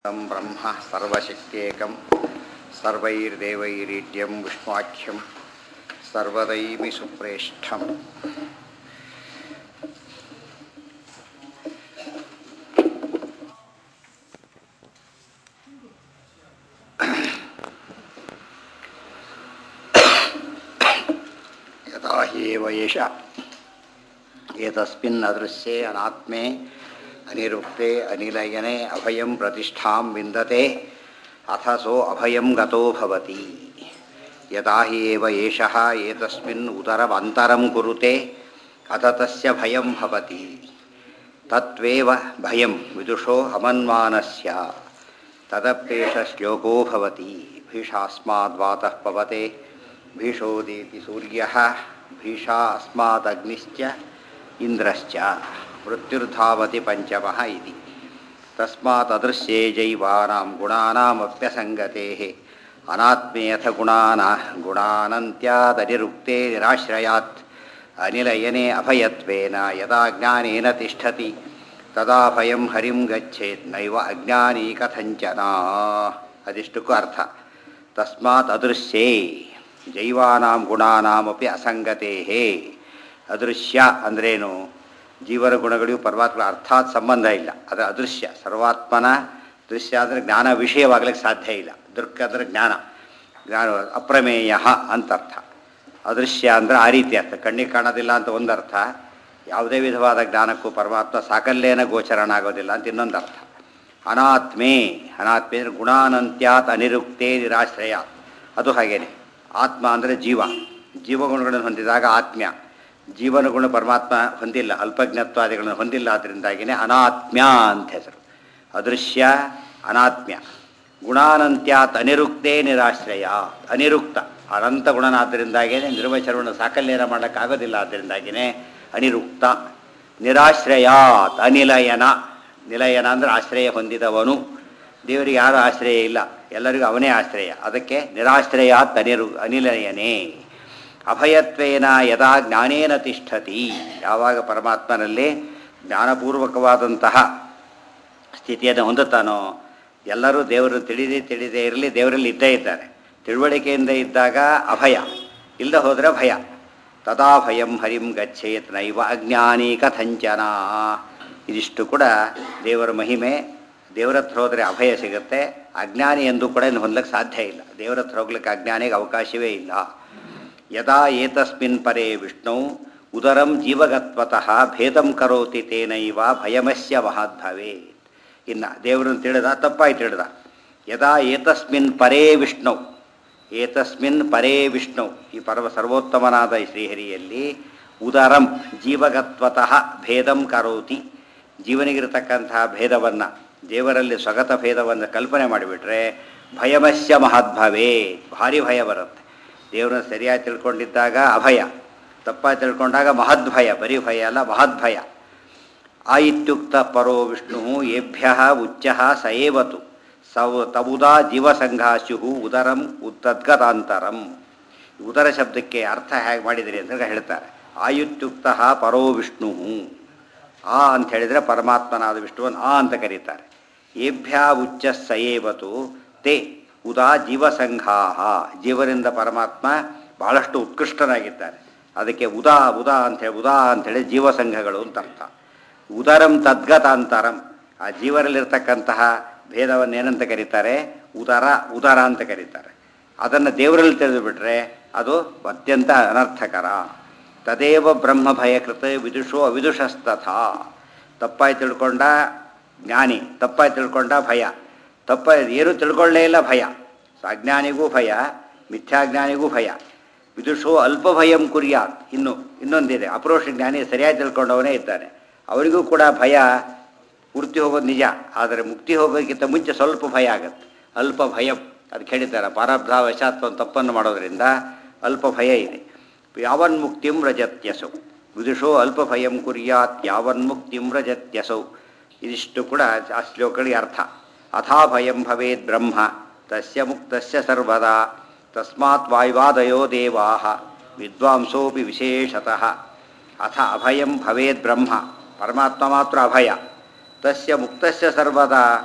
तं ब्रह्म सर्वशक्त्येकं सर्वैर्देवैरीड्यं विष्णुवाख्यं सर्वदैवि सुप्रेष्ठम् यथा ह्येव एष एतस्मिन् अदृश्ये अनात्मे अनिरुक्ते अनिलयने अभयं प्रतिष्ठां विन्दते अथ सो अभयं गतो भवति यदा हि एव एषः एतस्मिन् उदरमन्तरं कुरुते अथ तस्य भयं भवति तत्त्वेव भयं विदुषो अमन्मानस्य तदप्येष श्लोको भवति भीषास्माद्वातः पवते भीषोदेति सूर्यः भीषा अस्मादग्निश्च इन्द्रश्च मृत्युर्धावति पञ्चमः इति तस्मात् अदृश्ये जैवानां गुणानामप्यसङ्गतेः अनात्मेऽथ गुणाना गुणानन्त्यादनिरुक्ते निराश्रयात् अनिलयने अभयत्वेन यदा ज्ञानेन तिष्ठति तदा ಭಯಂ ಹರಿಂ ಗಚ್ಚೇತ್ ನೈವ ಅಜ್ಞಾನಿ ಕಥಂಚನ ಅದಿಷ್ಟಕ್ಕೂ ಅರ್ಥ ತಸ್ಮಾತ್ ಅದೃಶ್ಯೇ ಜೈವಾನಾಂ ಗುಣಾನಾಮಪಿ ಅಸಂಗತೆ ಅದೃಶ್ಯ ಅಂದ್ರೇನು ಜೀವನ ಗುಣಗಳಿಗೂ ಪರಮಾತ್ಮ ಅರ್ಥಾತ್ ಸಂಬಂಧ ಇಲ್ಲ ಅದು ಅದೃಶ್ಯ ಸರ್ವಾತ್ಮನ ದೃಶ್ಯ ಅಂದರೆ ಜ್ಞಾನ ವಿಷಯವಾಗಲಿಕ್ಕೆ ಸಾಧ್ಯ ಇಲ್ಲ ದೃಕ್ ಅಂದರೆ ಜ್ಞಾನ ಜ್ಞಾನ ಅಪ್ರಮೇಯ ಅಂತರ್ಥ ಅದೃಶ್ಯ ಅಂದರೆ ಆ ರೀತಿ ಅರ್ಥ ಕಣ್ಣಿಗೆ ಕಾಣೋದಿಲ್ಲ ಅಂತ ಒಂದರ್ಥ ಯಾವುದೇ ವಿಧವಾದ ಜ್ಞಾನಕ್ಕೂ ಪರಮಾತ್ಮ ಸಾಕಲ್ಯೇನ ಗೋಚರನಾಗೋದಿಲ್ಲ ಅಂತ ಇನ್ನೊಂದು ಅರ್ಥ ಅನಾತ್ಮೇ ಅನಾತ್ಮೆ ಅಂದರೆ ಗುಣಾನಂತ್ಯಾತ್ ಅನಿರುಕ್ತೇ ನಿರಾಶ್ರಯ ಅದು ಹಾಗೇನೆ ಆತ್ಮ ಅಂದರೆ ಜೀವ ಜೀವಗುಣಗಳನ್ನು ಹೊಂದಿದಾಗ ಆತ್ಮ್ಯ ಜೀವನ ಗುಣ ಪರಮಾತ್ಮ ಹೊಂದಿಲ್ಲ ಅಲ್ಪಜ್ಞತ್ವಾದಿಗಳನ್ನು ಹೊಂದಿಲ್ಲ ಅದರಿಂದಾಗಿಯೇ ಅನಾತ್ಮ್ಯ ಅಂತ ಹೆಸರು ಅದೃಶ್ಯ ಅನಾತ್ಮ್ಯ ಗುಣಾನಂತ್ಯಾತ್ ಅನಿರುಕ್ತೇ ನಿರಾಶ್ರಯ ಅನಿರುಕ್ತ ಅನಂತ ಗುಣನಾದ್ದರಿಂದಾಗಿಯೇ ನಿರ್ವಚನವನ್ನು ಸಾಕಲ್ಯನ ಮಾಡೋಕ್ಕಾಗೋದಿಲ್ಲ ಆದ್ದರಿಂದಾಗಿಯೇ ಅನಿರುಕ್ತ ನಿರಾಶ್ರಯಾತ್ ಅನಿಲಯನ ನಿಲಯನ ಅಂದರೆ ಆಶ್ರಯ ಹೊಂದಿದವನು ದೇವರಿಗೆ ಯಾರು ಆಶ್ರಯ ಇಲ್ಲ ಎಲ್ಲರಿಗೂ ಅವನೇ ಆಶ್ರಯ ಅದಕ್ಕೆ ನಿರಾಶ್ರಯಾತ್ ಅನಿರು ಅನಿಲಯನೇ ಅಭಯತ್ವೇನ ಯದಾ ಜ್ಞಾನೇನ ತಿಷ್ಠತಿ ಯಾವಾಗ ಪರಮಾತ್ಮನಲ್ಲಿ ಜ್ಞಾನಪೂರ್ವಕವಾದಂತಹ ಸ್ಥಿತಿಯನ್ನು ಹೊಂದುತ್ತಾನೋ ಎಲ್ಲರೂ ದೇವರನ್ನು ತಿಳಿದೇ ತಿಳಿದೇ ಇರಲಿ ದೇವರಲ್ಲಿ ಇದ್ದೇ ಇದ್ದಾರೆ ತಿಳುವಳಿಕೆಯಿಂದ ಇದ್ದಾಗ ಅಭಯ ಇಲ್ಲದೆ ಹೋದರೆ ಭಯ ತದಾ ಭಯಂ ಹರಿಂ ಗಚ್ಚೇತ್ ನೈವ ಅಜ್ಞಾನಿ ಕಥಂಚನ ಇದಿಷ್ಟು ಕೂಡ ದೇವರ ಮಹಿಮೆ ದೇವರ ಹತ್ರ ಹೋದರೆ ಅಭಯ ಸಿಗುತ್ತೆ ಅಜ್ಞಾನಿ ಎಂದು ಕೂಡ ಇನ್ನು ಹೊಂದಲಿಕ್ಕೆ ಸಾಧ್ಯ ಇಲ್ಲ ದೇವರ ಹತ್ರ ಹೋಗ್ಲಿಕ್ಕೆ ಅಜ್ಞಾನಿಗೆ ಅವಕಾಶವೇ ಇಲ್ಲ ಯದಾ ಏತಸ್ಮಿನ್ ಪರೇ ವಿಷ್ಣು ಉದರಂ ಜೀವಗತ್ವತಃ ಭೇದಂ ಕರೋತಿ ತೇನೈವ ಭಯಮಸ್ಯ ಮಹಾದ್ಭವೇ ಇನ್ನು ದೇವರನ್ನು ತಿಳಿದ ತಪ್ಪಾಗಿ ತಿಳಿದ ಯದಾ ಏತಸ್ಮಿನ್ ಪರೇ ವಿಷ್ಣು ಏತಸ್ಮಿನ್ ಪರೇ ವಿಷ್ಣು ಈ ಪರಮ ಸರ್ವೋತ್ತಮನಾದ ಈ ಶ್ರೀಹರಿಯಲ್ಲಿ ಉದರಂ ಜೀವಗತ್ವತಃ ಭೇದಂ ಕರೋತಿ ಜೀವನಿಗಿರತಕ್ಕಂತಹ ಭೇದವನ್ನು ದೇವರಲ್ಲಿ ಸ್ವಗತ ಭೇದವನ್ನು ಕಲ್ಪನೆ ಮಾಡಿಬಿಟ್ರೆ ಭಯಮಸ್ಯ ಮಹಾದ್ಭವೇ ಭಾರಿ ಭಯ ಬರುತ್ತೆ ದೇವರನ್ನು ಸರಿಯಾಗಿ ತಿಳ್ಕೊಂಡಿದ್ದಾಗ ಅಭಯ ತಪ್ಪಾಗಿ ತಿಳ್ಕೊಂಡಾಗ ಮಹದ್ಭಯ ಬರೀ ಭಯ ಅಲ್ಲ ಮಹದ್ಭಯ ಆ ಇತ್ಯುಕ್ತ ಪರೋ ವಿಷ್ಣು ಏಭ್ಯ ಉಚ್ಚ ಸ ಏವತು ಸೌ ತಬುದಾ ಜೀವಸಂಘಾಸ್ಯು ಉದರಂ ಉತ್ತದ್ಗತಾಂತರಂ ಉದರ ಶಬ್ದಕ್ಕೆ ಅರ್ಥ ಹೇಗೆ ಮಾಡಿದಿರಿ ಅಂತ ಹೇಳ್ತಾರೆ ಆಯುತ್ಯುಕ್ತ ಪರೋ ವಿಷ್ಣು ಆ ಅಂತ ಹೇಳಿದರೆ ಪರಮಾತ್ಮನಾದ ವಿಷ್ಣುವನ್ನು ಆ ಅಂತ ಕರೀತಾರೆ ಏಭ್ಯ ಉಚ್ಚ ಸ ಏವತು ತೇ ಉದಾ ಜೀವಸಂಘಾ ಜೀವನಿಂದ ಪರಮಾತ್ಮ ಬಹಳಷ್ಟು ಉತ್ಕೃಷ್ಟನಾಗಿದ್ದಾನೆ ಅದಕ್ಕೆ ಉದಾ ಉದಾ ಅಂಥೇಳಿ ಉದಾ ಅಂಥೇಳಿ ಜೀವಸಂಘಗಳು ಅಂತ ಅರ್ಥ ಉದರಂ ತದ್ಗತಾಂತರಂ ಆ ಜೀವನಲ್ಲಿರ್ತಕ್ಕಂತಹ ಭೇದವನ್ನು ಏನಂತ ಕರೀತಾರೆ ಉದರ ಉದರ ಅಂತ ಕರೀತಾರೆ ಅದನ್ನು ದೇವರಲ್ಲಿ ತಿಳಿದು ಬಿಟ್ರೆ ಅದು ಅತ್ಯಂತ ಅನರ್ಥಕರ ತದೇವ ಬ್ರಹ್ಮ ಭಯಕೃತ ವಿದುಷೋ ಅವಿದುಷಸ್ತಥ ತಪ್ಪಾಗಿ ತಿಳ್ಕೊಂಡ ಜ್ಞಾನಿ ತಪ್ಪಾಗಿ ತಿಳ್ಕೊಂಡ ಭಯ ತಪ್ಪ ಏನು ತಿಳ್ಕೊಳ್ಳೇ ಇಲ್ಲ ಭಯ ಸೊ ಅಜ್ಞಾನಿಗೂ ಭಯ ಮಿಥ್ಯಾಜ್ಞಾನಿಗೂ ಭಯ ವಿದುಷೋ ಅಲ್ಪ ಭಯಂ ಕುರಿಯಾತ್ ಇನ್ನು ಇನ್ನೊಂದಿದೆ ಅಪರೋಷ ಜ್ಞಾನಿ ಸರಿಯಾಗಿ ತಿಳ್ಕೊಂಡವನೇ ಇದ್ದಾನೆ ಅವರಿಗೂ ಕೂಡ ಭಯ ಪೂರ್ತಿ ಹೋಗೋದು ನಿಜ ಆದರೆ ಮುಕ್ತಿ ಹೋಗೋದಕ್ಕಿಂತ ಮುಂಚೆ ಸ್ವಲ್ಪ ಭಯ ಆಗುತ್ತೆ ಅಲ್ಪ ಭಯಂ ಅದಕ್ಕೆ ಹೇಳಿದ್ದಾರೆ ಪಾರಬ್ಧ ವಶಾತ್ವ ತಪ್ಪನ್ನು ಮಾಡೋದರಿಂದ ಅಲ್ಪ ಭಯ ಇದೆ ಯಾವನ್ ಮುಕ್ತಿಂ ರಜತ್ಯಸೌ ವಿದುಷೋ ಅಲ್ಪ ಭಯಂ ಕುರ್ಯಾತ್ ಯಾವನ್ ಮುಕ್ತಿಂ ರಜತ್ಯಸೌ ಇದಿಷ್ಟು ಕೂಡ ಆ ಶ್ಲೋಕಗಳಿಗೆ ಅರ್ಥ ಅಥಾ ಭಯಂ ಭವೇದ್ ಬ್ರಹ್ಮ ತಸ್ಯ ಮುಕ್ತಸ್ಯ ಸರ್ವದಾ ತಸ್ಮಾತ್ ವಾಯುವಾದಯೋ ದೇವಾ ವಿದ್ವಾಂಸೋಪಿ ವಿಶೇಷತಃ ಅಥ ಅಭಯಂ ಭವೇದ್ ಬ್ರಹ್ಮ ಪರಮಾತ್ಮ ಮಾತ್ರ ಅಭಯ ತಸ್ಯ ಮುಕ್ತಸ್ಯ ಸರ್ವದಾ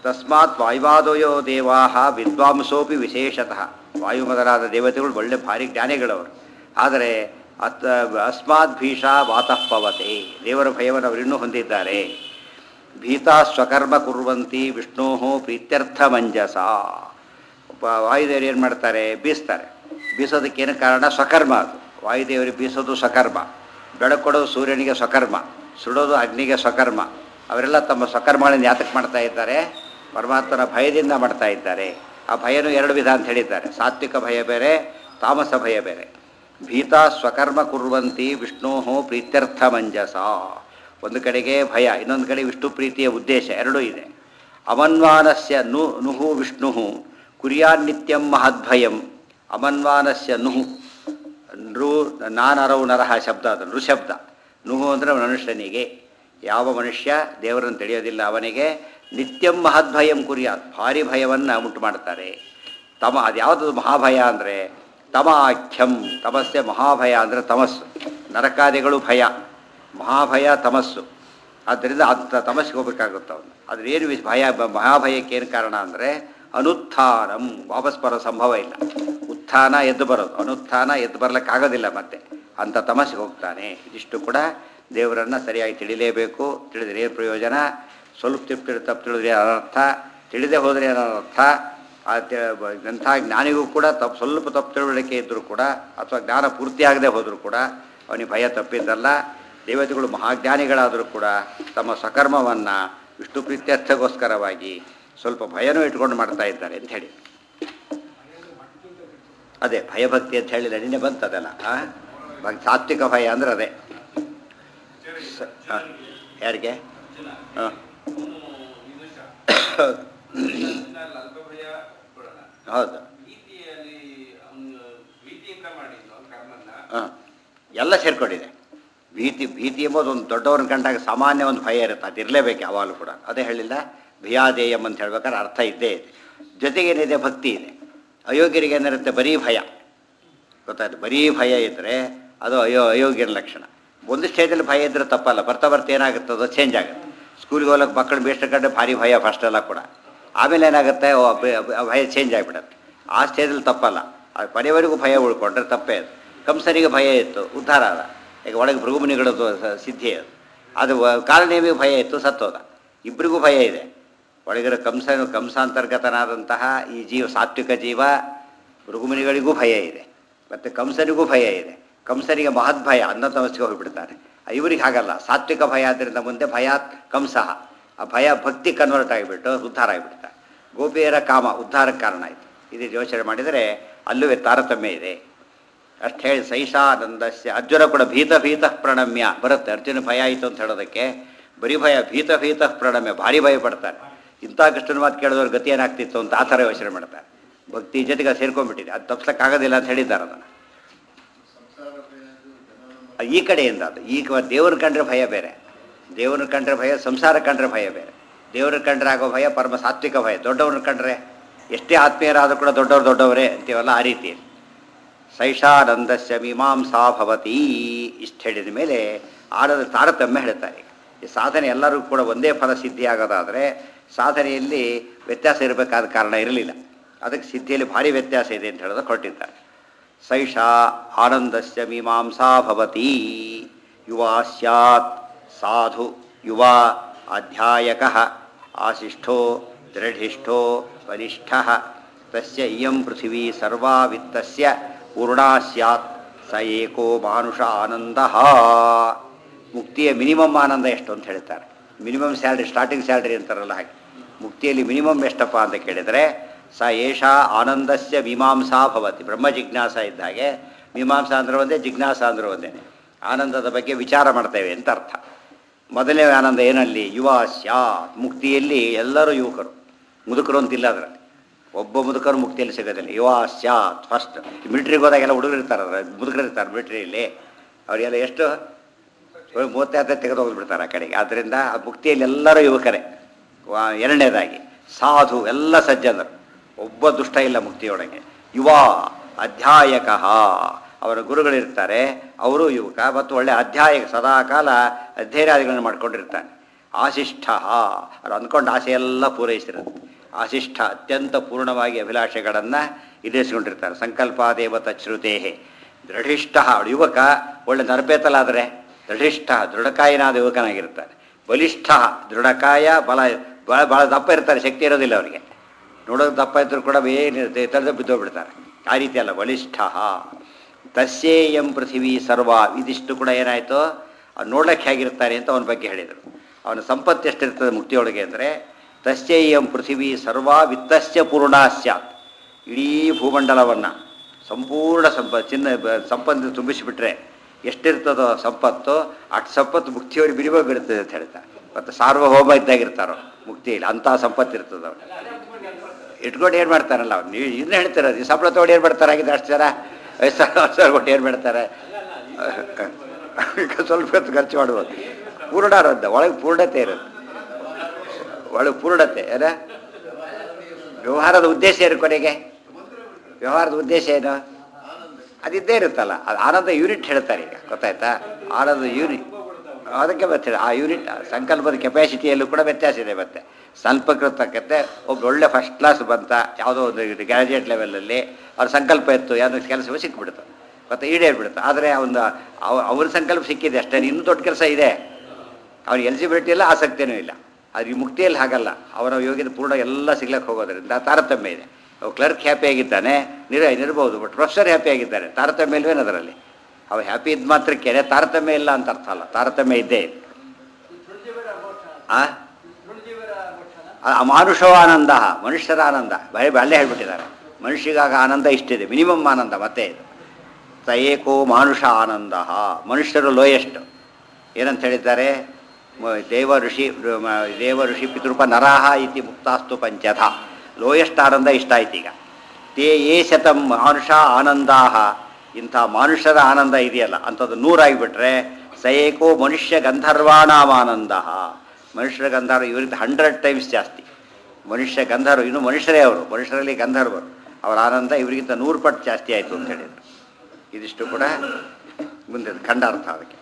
ತಸ್ಮಾತ್ ವಾಯುವಾದಯೋ ದೇವಾ ವಿದ್ವಾಂಸೋಪಿ ವಿಶೇಷತಃ ವಾಯು ಮೊದಲಾದ ದೇವತೆಗಳು ಒಳ್ಳೆ ಭಾರಿ ಜ್ಞಾನಿಗಳವರು ಆದರೆ ಅತ್ ಅಸ್ಮಾತ್ ಭೀಷಾ ವಾತಃ ಪವತೆ ದೇವರ ಭಯವನ್ನು ಅವರಿನ್ನೂ ಹೊಂದಿದ್ದಾರೆ ಭೀತಾ ಸ್ವಕರ್ಮ ಕುರುವಂತಿ ವಿಷ್ಣೋ ಪ್ರೀತ್ಯರ್ಥ ಮಂಜಸ ಒಬ್ಬ ವಾಯುದೇವರು ಏನು ಮಾಡ್ತಾರೆ ಬೀಸ್ತಾರೆ ಬೀಸೋದಕ್ಕೇನು ಕಾರಣ ಸ್ವಕರ್ಮ ಅದು ವಾಯುದೇವರಿಗೆ ಬೀಸೋದು ಸ್ವಕರ್ಮ ಬೆಳಕು ಕೊಡೋದು ಸೂರ್ಯನಿಗೆ ಸ್ವಕರ್ಮ ಸುಡೋದು ಅಗ್ನಿಗೆ ಸ್ವಕರ್ಮ ಅವರೆಲ್ಲ ತಮ್ಮ ಸ್ವಕರ್ಮಗಳನ್ನು ಯಾತಕ್ಕೆ ಮಾಡ್ತಾ ಇದ್ದಾರೆ ಪರಮಾತ್ಮನ ಭಯದಿಂದ ಮಾಡ್ತಾ ಇದ್ದಾರೆ ಆ ಭಯನೂ ಎರಡು ವಿಧ ಅಂತ ಹೇಳಿದ್ದಾರೆ ಸಾತ್ವಿಕ ಭಯ ಬೇರೆ ತಾಮಸ ಭಯ ಬೇರೆ ಭೀತಾ ಸ್ವಕರ್ಮ ಕುರುವಂತಿ ವಿಷ್ಣೋ ಪ್ರೀತ್ಯರ್ಥ ಮಂಜಸ ಒಂದು ಕಡೆಗೆ ಭಯ ಇನ್ನೊಂದು ಕಡೆ ವಿಷ್ಣು ಪ್ರೀತಿಯ ಉದ್ದೇಶ ಎರಡೂ ಇದೆ ಅಮನ್ವಾನಸ್ಯ ನು ನುಹು ವಿಷ್ಣು ಕುರ್ಯಾನ್ನಿತ್ಯಂ ಮಹದ್ಭಯಂ ಅಮನ್ವಾನಸ್ಯ ನುಹು ನೃ ನಾನರವು ನರಹ ಶಬ್ದ ಅದು ನೃಶಬ್ದ ನುಹು ಅಂದರೆ ಮನುಷ್ಯನಿಗೆ ಯಾವ ಮನುಷ್ಯ ದೇವರನ್ನು ತಿಳಿಯೋದಿಲ್ಲ ಅವನಿಗೆ ನಿತ್ಯಂ ಮಹದ್ಭಯಂ ಕುರ್ಯಾತ್ ಭಾರಿ ಭಯವನ್ನು ಉಂಟು ಮಾಡ್ತಾರೆ ತಮ ಅದು ಯಾವುದು ಮಹಾಭಯ ಅಂದರೆ ತಮಾಖ್ಯಂ ತಮಸ್ಸೆ ಮಹಾಭಯ ಅಂದರೆ ತಮಸ್ಸು ನರಕಾದಿಗಳು ಭಯ ಮಹಾಭಯ ತಮಸ್ಸು ಆದ್ದರಿಂದ ಅಂಥ ತಮಸ್ಸಿಗೆ ಹೋಗ್ಬೇಕಾಗುತ್ತೆ ಅವನು ಅದ್ರ ಏನು ವಿಷ ಭಯ ಬ- ಮಹಾಭಯಕ್ಕೆ ಏನು ಕಾರಣ ಅಂದರೆ ಅನುತ್ಥಾನಂ ವಾಪಸ್ ಬರೋ ಸಂಭವ ಇಲ್ಲ ಉತ್ಥಾನ ಎದ್ದು ಬರೋದು ಅನುತ್ಥಾನ ಎದ್ದು ಬರಲಿಕ್ಕಾಗೋದಿಲ್ಲ ಮತ್ತೆ ಅಂಥ ತಮಸ್ಸಿಗೆ ಹೋಗ್ತಾನೆ ಇದಿಷ್ಟು ಕೂಡ ದೇವರನ್ನು ಸರಿಯಾಗಿ ತಿಳಿಲೇಬೇಕು ತಿಳಿದ್ರೆ ಏನು ಪ್ರಯೋಜನ ಸ್ವಲ್ಪ ತಿಪ್ಪು ತಪ್ಪು ತಿಳಿದ್ರೆ ಅನರ್ಥ ತಿಳಿದೇ ಹೋದರೆ ಅನರ್ಥ ಆ ತಿ- ಬ- ಎಂಥ ಜ್ಞಾನಿಗೂ ಕೂಡ ತಪ್ಪು ಸ್ವಲ್ಪ ತಪ್ಪು ತಿಳುವಳಿಕೆ ಇದ್ದರೂ ಕೂಡ ಅಥವಾ ಜ್ಞಾನ ಪೂರ್ತಿಯಾಗದೆ ಹೋದರೂ ಕೂಡ ಅವನಿಗೆ ಭಯ ತಪ್ಪಿದ್ದಲ್ಲ ದೇವತೆಗಳು ಮಹಾಜ್ಞಾನಿಗಳಾದರೂ ಕೂಡ ತಮ್ಮ ಸಕರ್ಮವನ್ನು ವಿಷ್ಣು ಪ್ರೀತ್ಯರ್ಥಗೋಸ್ಕರವಾಗಿ ಸ್ವಲ್ಪ ಭಯನೂ ಇಟ್ಕೊಂಡು ಮಾಡ್ತಾ ಇದ್ದಾರೆ ಅಂತ ಹೇಳಿ ಅದೇ ಭಯಭಕ್ತಿ ಅಂತ ಹೇಳಿಲ್ಲ ನಿನ್ನೆ ಬಂತದಲ್ಲ ಆ? ಭಕ್- ಸಾತ್ವಿಕ ಭಯ ಅಂದ್ರೆ ಅದೇ ಸ- ಆ, ಯಾರಿಗೆ ಹಾಂ ಅಲ್ಪ ಭಯ ಕೊಡಲ್ಲ ಹೌದು ಭೀತಿಯಲ್ಲಿ ಅವನು ಭೀತಿಯಿಂದ ಮಾಡಿದ್ದು ಅವ್ನ ಕರ್ಮನ್ನ ಹಾಂ ಎಲ್ಲ ಸೇರ್ಕೊಂಡಿದೆ ಭೀತಿ ಭೀತಿ ಎಂಬುದು ಒಂದು ದೊಡ್ಡವ್ರನ್ನ ಕಂಡಾಗ ಸಾಮಾನ್ಯ ಒಂದು ಭಯ ಇರುತ್ತೆ ಅದು ಇರಲೇಬೇಕು ಯಾವಾಗಲೂ ಕೂಡ ಅದೇ ಹೇಳಿಲ್ಲ ಭಯಾದೇಯಂ ಅಂತ ಹೇಳ್ಬೇಕಾದ್ರೆ ಅರ್ಥ ಇದ್ದೇ ಇದೆ ಜೊತೆಗೇನಿದೆ ಭಕ್ತಿ ಇದೆ ಅಯೋಗ್ಯರಿಗೆ ಏನಿರುತ್ತೆ ಬರೀ ಭಯ ಗೊತ್ತಾಯ್ತು ಬರೀ ಭಯ ಇದ್ದರೆ ಅದು ಅಯೋ ಅಯೋಗ್ಯನ ಲಕ್ಷಣ ಒಂದು ಸ್ಟೇಜಲ್ಲಿ ಭಯ ಇದ್ದರೆ ತಪ್ಪಲ್ಲ ಬರ್ತಾ ಬರ್ತಾ ಏನಾಗುತ್ತೆ ಅದು ಚೇಂಜ್ ಆಗುತ್ತೆ ಸ್ಕೂಲ್ಗೆ ಹೋಗಕ್ಕೆ ಮಕ್ಕಳು ಬೇಸ್ಟ್ ಕಂಡ್ರೆ ಭಾರಿ ಭಯ ಫಸ್ಟ್ ಎಲ್ಲ ಕೂಡ ಆಮೇಲೆ ಏನಾಗುತ್ತೆ ಓ, ಬ- ಬ- ಭಯ ಚೇಂಜ್ ಆಗಿಬಿಡುತ್ತೆ ಆ ಸ್ಟೇಜಲ್ಲಿ ತಪ್ಪಲ್ಲ ಅದು ಕೊನೆಯವರೆಗೂ ಭಯ ಉಳ್ಕೊಂಡ್ರೆ ತಪ್ಪೇ ಅದು ಕಂಸನಿಗೆ ಭಯ ಇತ್ತು ಉದ್ಧಾರ ಆದ ಈಗ ಒಳಗೆ ಭೃಗುಮುನಿಗಳದ್ದು ಸ- ಸಿದ್ಧಿ ಅದು ಅದು ವ- ಕಾಲನೇಮಿಗೆ ಭಯ ಇತ್ತು ಸತ್ತೋದ ಇಬ್ಬರಿಗೂ ಭಯ ಇದೆ ಒಳಗಿರೋ ಕಂಸ ಕಂಸಾಂತರ್ಗತನಾದಂತಹ ಈ ಜೀವ ಸಾತ್ವಿಕ ಜೀವ ಭೃಗುಮುನಿಗಳಿಗೂ ಭಯ ಇದೆ ಮತ್ತು ಕಂಸನಿಗೂ ಭಯ ಇದೆ ಕಂಸನಿಗೆ ಮಹದ್ಭಯ ಅನ್ನ ತಮಸ್ಸಿಗೆ ಹೋಗಿಬಿಡ್ತಾನೆ ಇವರಿಗೆ ಹಾಗಲ್ಲ ಸಾತ್ವಿಕ ಭಯ ಆದ್ದರಿಂದ ಮುಂದೆ ಭಯ ಕಂಸಃ ಆ ಭಯ ಭಕ್ತಿ ಕನ್ವರ್ಟ್ ಆಗಿಬಿಟ್ಟು ಉದ್ಧಾರ ಆಗಿಬಿಡ್ತಾರೆ ಗೋಪಿಯರ ಕಾಮ ಉದ್ಧಾರಕ್ಕೆ ಕಾರಣ ಆಯಿತು ಇದು ಯೋಚನೆ ಮಾಡಿದರೆ ಅಲ್ಲೂ ತಾರತಮ್ಯ ಇದೆ ಅಷ್ಟು ಹೇಳಿ ಸೈಷಾನಂದಸ್ಯ ಅರ್ಜುನ ಕೂಡ ಭೀತ ಭೀತ ಪ್ರಣಮ್ಯ ಬರುತ್ತೆ ಅರ್ಜುನ ಭಯ ಆಯಿತು ಅಂತ ಹೇಳೋದಕ್ಕೆ ಬರೀ ಭಯ ಭೀತ ಭೀತ ಪ್ರಣಮ್ಯ ಭಾರಿ ಭಯ ಪಡ್ತಾರೆ ಇಂಥ ಕೃಷ್ಣನ ಮಾತು ಕೇಳಿದವ್ರ ಗತಿ ಏನಾಗ್ತಿತ್ತು ಅಂತ ಆ ಥರ ಯೋಚನೆ ಮಾಡ್ತಾರೆ ಭಕ್ತಿ ಜೊತೆಗೆ ಅದು ಸೇರ್ಕೊಂಡ್ಬಿಟ್ಟಿದೆ ಅದು ತಪ್ಸಕ್ಕಾಗೋದಿಲ್ಲ ಅಂತ ಹೇಳಿದ್ದಾರೆ ಅದನ್ನು ಈ ಕಡೆಯಿಂದ ಅದು ಈಗ ದೇವ್ರ ಕಂಡ್ರೆ ಭಯ ಬೇರೆ ದೇವ್ರನ್ನ ಕಂಡ್ರೆ ಭಯ ಸಂಸಾರ ಕಂಡ್ರೆ ಭಯ ಬೇರೆ ದೇವ್ರ ಕಂಡ್ರೆ ಆಗೋ ಭಯ ಪರಮ ಸಾತ್ವಿಕ ಭಯ ದೊಡ್ಡವ್ರನ್ನ ಕಂಡ್ರೆ ಎಷ್ಟೇ ಆತ್ಮೀಯರಾದರೂ ಕೂಡ ದೊಡ್ಡವ್ರು ದೊಡ್ಡವರೇ ಅಂತೀವಲ್ಲ ಆ ರೀತಿಯಲ್ಲಿ ಸೈಷಾನಂದಸ್ಯ ಮೀಮಾಂಸಾ ಭವತಿ ಇಷ್ಟು ಹೇಳಿದ ಮೇಲೆ ಆಡದ ತಾರತಮ್ಯ ಹೇಳ್ತಾರೆ ಈ ಸಾಧನೆ ಎಲ್ಲರಿಗೂ ಕೂಡ ಒಂದೇ ಫಲ ಸಿದ್ಧಿ ಆಗೋದಾದರೆ ಸಾಧನೆಯಲ್ಲಿ ವ್ಯತ್ಯಾಸ ಇರಬೇಕಾದ ಕಾರಣ ಇರಲಿಲ್ಲ ಅದಕ್ಕೆ ಸಿದ್ಧಿಯಲ್ಲಿ ಭಾರಿ ವ್ಯತ್ಯಾಸ ಇದೆ ಅಂತ ಹೇಳೋದು ಕೊಟ್ಟಿದ್ದಾರೆ ಸೈಷಾ ಆನಂದಸ್ಯ ಮೀಮಾಂಸಾ ಭವತಿ ಯುವ ಸ್ಯಾತ್ ಸಾಧು ಯುವ ಅಧ್ಯಾಯಕ ಆಶಿಷ್ಠೋ ದೃಢಿಷ್ಠೋ ಬಲಿಷ್ಠ ತಸ್ಯ ಇಯಂ ಪೃಥಿವೀ ಸರ್ವಾ ವಿತ್ತಸ್ಯ ಪೂರ್ಣಾ ಸ್ಯಾತ್ ಸ ಏಕೋ ಮಾನುಷ ಆನಂದ ಮುಕ್ತಿಯ ಮಿನಿಮಮ್ ಆನಂದ ಎಷ್ಟು ಅಂತ ಹೇಳ್ತಾರೆ ಮಿನಿಮಮ್ ಸ್ಯಾಲ್ರಿ ಸ್ಟಾರ್ಟಿಂಗ್ ಸ್ಯಾಲ್ರಿ ಅಂತಾರಲ್ಲ ಹಾಗೆ ಮುಕ್ತಿಯಲ್ಲಿ ಮಿನಿಮಮ್ ಎಷ್ಟಪ್ಪ ಅಂತ ಕೇಳಿದರೆ ಸ ಏಷ ಆನಂದಸ್ಯ ಮೀಮಾಂಸಾ ಭವತಿ ಬ್ರಹ್ಮ ಜಿಜ್ಞಾಸ ಇದ್ದ ಹಾಗೆ ಮೀಮಾಂಸಾ ಅಂದ್ರೆ ಒಂದೇ ಜಿಜ್ಞಾಸ ಅಂದ್ರೆ ಒಂದೇ ಆನಂದದ ಬಗ್ಗೆ ವಿಚಾರ ಮಾಡ್ತೇವೆ ಅಂತ ಅರ್ಥ ಮೊದಲನೇ ಆನಂದ ಏನಲ್ಲಿ ಯುವ ಸ್ಯಾತ್ ಮುಕ್ತಿಯಲ್ಲಿ ಎಲ್ಲರೂ ಯುವಕರು ಮುದುಕರು ಅಂತಿಲ್ಲ ಅದರಲ್ಲಿ ಒಬ್ಬ ಮುದುಕರು ಮುಕ್ತಿಯಲ್ಲಿ ಸಿಗೋದಿಲ್ಲ ಯುವ ಸ್ಯಾತ್ ಫಸ್ಟ್ ಮಿಲಿಟ್ರಿಗೆ ಹೋದಾಗೆಲ್ಲ ಹುಡುಗರು ಇರ್ತಾರೆ ಮುದುಕರು ಇರ್ತಾರೆ ಮಿಲಿಟ್ರಿಯಲ್ಲಿ ಅವರಿಗೆಲ್ಲ ಎಷ್ಟು ಇವಾಗ ಮೂವತ್ತೈದು ತೆಗೆದು ಹೋಗ್ಬಿಡ್ತಾರೆ ಆ ಕಡೆಗೆ ಆದ್ದರಿಂದ ಆ ಮುಕ್ತಿಯಲ್ಲಿ ಎಲ್ಲರೂ ಯುವಕರೇ ವಾ- ಎರಡನೇದಾಗಿ ಸಾಧು ಎಲ್ಲ ಸಜ್ಜನರು ಒಬ್ಬ ದುಷ್ಟ ಇಲ್ಲ ಮುಕ್ತಿಯೊಳಗೆ ಯುವ ಅಧ್ಯಾಯಕ ಅವರ ಗುರುಗಳಿರ್ತಾರೆ ಅವರು ಯುವಕ ಮತ್ತು ಒಳ್ಳೆ ಅಧ್ಯಾಯಕ ಸದಾಕಾಲ ಅಧ್ಯಯನಾದಿಗಳನ್ನು ಮಾಡ್ಕೊಂಡಿರ್ತಾನೆ ಆಶಿಷ್ಠ ಅದು ಅಂದ್ಕೊಂಡು ಆಸೆ ಎಲ್ಲ ಪೂರೈಸಿರೋದು ಆಶಿಷ್ಠ ಅತ್ಯಂತ ಪೂರ್ಣವಾಗಿ ಅಭಿಲಾಷೆಗಳನ್ನು ಈಡೇರಿಸಿಕೊಂಡಿರ್ತಾರೆ ಸಂಕಲ್ಪಾದೇವ ತಚ್ಛ್ರುತೇಹೆ ದೃಢಿಷ್ಠ ಅವಳು ಯುವಕ ಒಳ್ಳೆ ನರಪೇತಲಾದರೆ ದೃಢಿಷ್ಠ ದೃಢಕಾಯನಾದ ಯುವಕನಾಗಿರ್ತಾನೆ ಬಲಿಷ್ಠ ದೃಢಕಾಯ ಬಲ ಭಾಳ ಭಾಳ ದಪ್ಪ ಇರ್ತಾರೆ ಶಕ್ತಿ ಇರೋದಿಲ್ಲ ಅವರಿಗೆ ನೋಡೋದು ದಪ್ಪ ಇದ್ದರೂ ಕೂಡ ಏನಿರುತ್ತೆ ತಡೆದು ಬಿದ್ದೋಗ್ಬಿಡ್ತಾರೆ ಆ ರೀತಿ ಅಲ್ಲ ಬಲಿಷ್ಠ ತಸ್ಯೇಯಂ ಪೃಥಿವಿ ಸರ್ವ ಇದಿಷ್ಟು ಕೂಡ ಏನಾಯಿತು ಅವ್ನು ನೋಡ್ಲಿಕ್ಕೆ ಹೇಗಿರ್ತಾನೆ ಅಂತ ಅವನ ಬಗ್ಗೆ ಹೇಳಿದರು ಅವನ ಸಂಪತ್ತು ಎಷ್ಟಿರ್ತದೆ ಮುಕ್ತಿಯೊಳಗೆ ಅಂದರೆ ತಸ್ಯೇಯಂ ಪೃಥಿವಿ ಸರ್ವ ವಿತ್ತಸ್ಯ ಪೂರ್ಣ ಸ್ಯಾತ್ ಇಡೀ ಭೂಮಂಡಲವನ್ನು ಸಂಪೂರ್ಣ ಸಂಪ ಚಿನ್ನ ಬ- ಸಂಪತ್ತು ತುಂಬಿಸಿಬಿಟ್ರೆ ಎಷ್ಟಿರ್ತದೋ ಸಂಪತ್ತು ಅಷ್ಟು ಸಂಪತ್ತು ಮುಕ್ತಿಯವರಿಗೆ ಮಿನಿಮಮ್ ಇರ್ತದೆ ಅಂತ ಹೇಳ್ತಾರೆ ಮತ್ತು ಸಾರ್ವಭೌಮ ಇದ್ದಾಗಿರ್ತಾರೋ ಮುಕ್ತಿಯಲ್ಲಿ ಅಂಥ ಸಂಪತ್ತು ಇರ್ತದೆ ಅವ್ರು ಇಟ್ಕೊಂಡು ಏನು ಮಾಡ್ತಾರಲ್ಲ ಅವ್ರು ನೀವು ಇನ್ನೂ ಹೇಳ್ತೀರ ಈ ಸಂಬಳ ತೊಗೊಂಡು ಏನು ಮಾಡ್ತಾರೆ ಆಗಿದ್ದು ಅಷ್ಟು ಜನ ಐದು ಸಾವಿರ ಹತ್ತು ಸಾವಿರ ಕೊಟ್ಟು ಏನು ಮಾಡ್ತಾರೆ ಈಗ ಸ್ವಲ್ಪ ಹೊತ್ತು ಖರ್ಚು ಮಾಡ್ಬೋದು ಪೂರ್ಣಾರದ್ದ ಒಳಗೆ ಪೂರ್ಣತೆ ಇರುತ್ತೆ ಒಳಗೆ ಪೂರ್ಣತೆ ಏನ ವ್ಯವಹಾರದ ಉದ್ದೇಶ ಏನು ಕೊನೆಗೆ ವ್ಯವಹಾರದ ಉದ್ದೇಶ ಏನು ಅದಿದ್ದೇ ಇರುತ್ತಲ್ಲ ಅದು ಆನಂದ ಯೂನಿಟ್ ಹೇಳ್ತಾರೆ ಈಗ ಗೊತ್ತಾಯ್ತಾ ಆನಂದ ಯೂನಿಟ್ ಅದಕ್ಕೆ ಮತ್ತೆ ಆ ಯೂನಿಟ್ ಸಂಕಲ್ಪದ ಕೆಪಾಸಿಟಿಯಲ್ಲೂ ಕೂಡ ವ್ಯತ್ಯಾಸ ಇದೆ ಮತ್ತೆ ಸ್ವಲ್ಪಕೃತಕ್ಕಂತೆ ಒಬ್ಬ ಒಳ್ಳೆ ಫಸ್ಟ್ ಕ್ಲಾಸ್ ಬಂತ ಯಾವುದೋ ಒಂದು ಗ್ರಾಜುಯೇಟ್ ಲೆವೆಲಲ್ಲಿ ಅವ್ರ ಸಂಕಲ್ಪ ಇತ್ತು ಯಾವುದೋ ಕೆಲಸ ಸಿಕ್ಬಿಡ್ತು ಮತ್ತೆ ಈಡೇರ್ಬಿಡುತ್ತೆ ಆದರೆ ಒಂದು ಅವ ಅವ್ರ ಸಂಕಲ್ಪ ಸಿಕ್ಕಿದೆ ಅಷ್ಟೇ ಇನ್ನೂ ದೊಡ್ಡ ಕೆಲಸ ಇದೆ ಅವ್ನಿಗೆ ಎಲಿಜಿಬಿಲಿಟಿ ಇಲ್ಲ ಆಸಕ್ತಿನೂ ಇಲ್ಲ ಅದು ಈ ಮುಕ್ತಿಯಲ್ಲಿ ಹಾಗಲ್ಲ ಅವನ ಯೋಗ್ಯತೆ ಪೂರ್ಣ ಎಲ್ಲ ಸಿಗ್ಲಕ್ಕೆ ಹೋಗೋದ್ರಿಂದ ತಾರತಮ್ಯ ಇದೆ ಅವ ಕ್ಲರ್ಕ್ ಹ್ಯಾಪಿ ಆಗಿದ್ದಾನೆ ನಿರ ನಿರ್ಬೋದು ಬಟ್ ಪ್ರೊಫೆಸರ್ ಹ್ಯಾಪಿ ಆಗಿದ್ದಾನೆ ತಾರತಮ್ಯ ಇಲ್ವೇನು ಅದರಲ್ಲಿ ಅವ ಹ್ಯಾಪಿ ಇದ್ದ ಮಾತ್ರಕ್ಕೆ ತಾರತಮ್ಯ ಇಲ್ಲ ಅಂತ ಅರ್ಥ ಅಲ್ಲ ತಾರತಮ್ಯ ಇದ್ದೇ ಇದೆ ಆ ಆ ಮಾನುಷವ ಆನಂದ ಮನುಷ್ಯರ ಆನಂದ ಬರೀ ಅಲ್ಲೇ ಹೇಳ್ಬಿಟ್ಟಿದ್ದಾರೆ ಮನುಷ್ಯಗಾಗ ಆನಂದ ಇಷ್ಟಿದೆ ಮಿನಿಮಮ್ ಆನಂದ ಮತ್ತೆ ಇದು ಸ ಏಕೋ ಮಾನುಷ ಆನಂದ ಮನುಷ್ಯರು ಲೋಯೆಸ್ಟ್ ಏನಂತ ಹೇಳಿದ್ದಾರೆ ಮ- ದೇವ ಋಷಿ ಮ- ದೇವ ಋಷಿ ಪಿತೃಪ ನರಾಹ ಇತಿ ಮುಕ್ತಾಸ್ತು ಪಂಚಧ ಲೋಯೆಸ್ಟ್ ಆನಂದ ಇಷ್ಟ ಆಯ್ತು ಈಗ ತೇ ಏ ಶತಂ ಮಾನುಷ ಆನಂದಾಹ ಇಂಥ ಮಾನುಷರ ಆನಂದ ಇದೆಯಲ್ಲ ಅಂಥದ್ದು ನೂರಾಗಿಬಿಟ್ರೆ ಸ ಏಕೋ ಮನುಷ್ಯ ಗಂಧರ್ವಾಣಾಂ ಆನಂದ ಮನುಷ್ಯರ ಗಂಧರ್ವ ಇವರಿಂದ ಹಂಡ್ರೆಡ್ ಟೈಮ್ಸ್ ಜಾಸ್ತಿ ಮನುಷ್ಯ ಗಂಧರ್ವ ಇನ್ನು ಮನುಷ್ಯರೇ ಅವರು ಮನುಷ್ಯರಲ್ಲಿ ಗಂಧರ್ವರು ಅವರ ಆನಂದ ಇವರಿಗಿಂತ ನೂರು ಪಟ್ಟು ಜಾಸ್ತಿ ಆಯಿತು ಅಂತ ಹೇಳಿದರು ಇದಿಷ್ಟು ಕೂಡ ಮುಂದೆ ಖಂಡ ಅರ್ಥ ಅದಕ್ಕೆ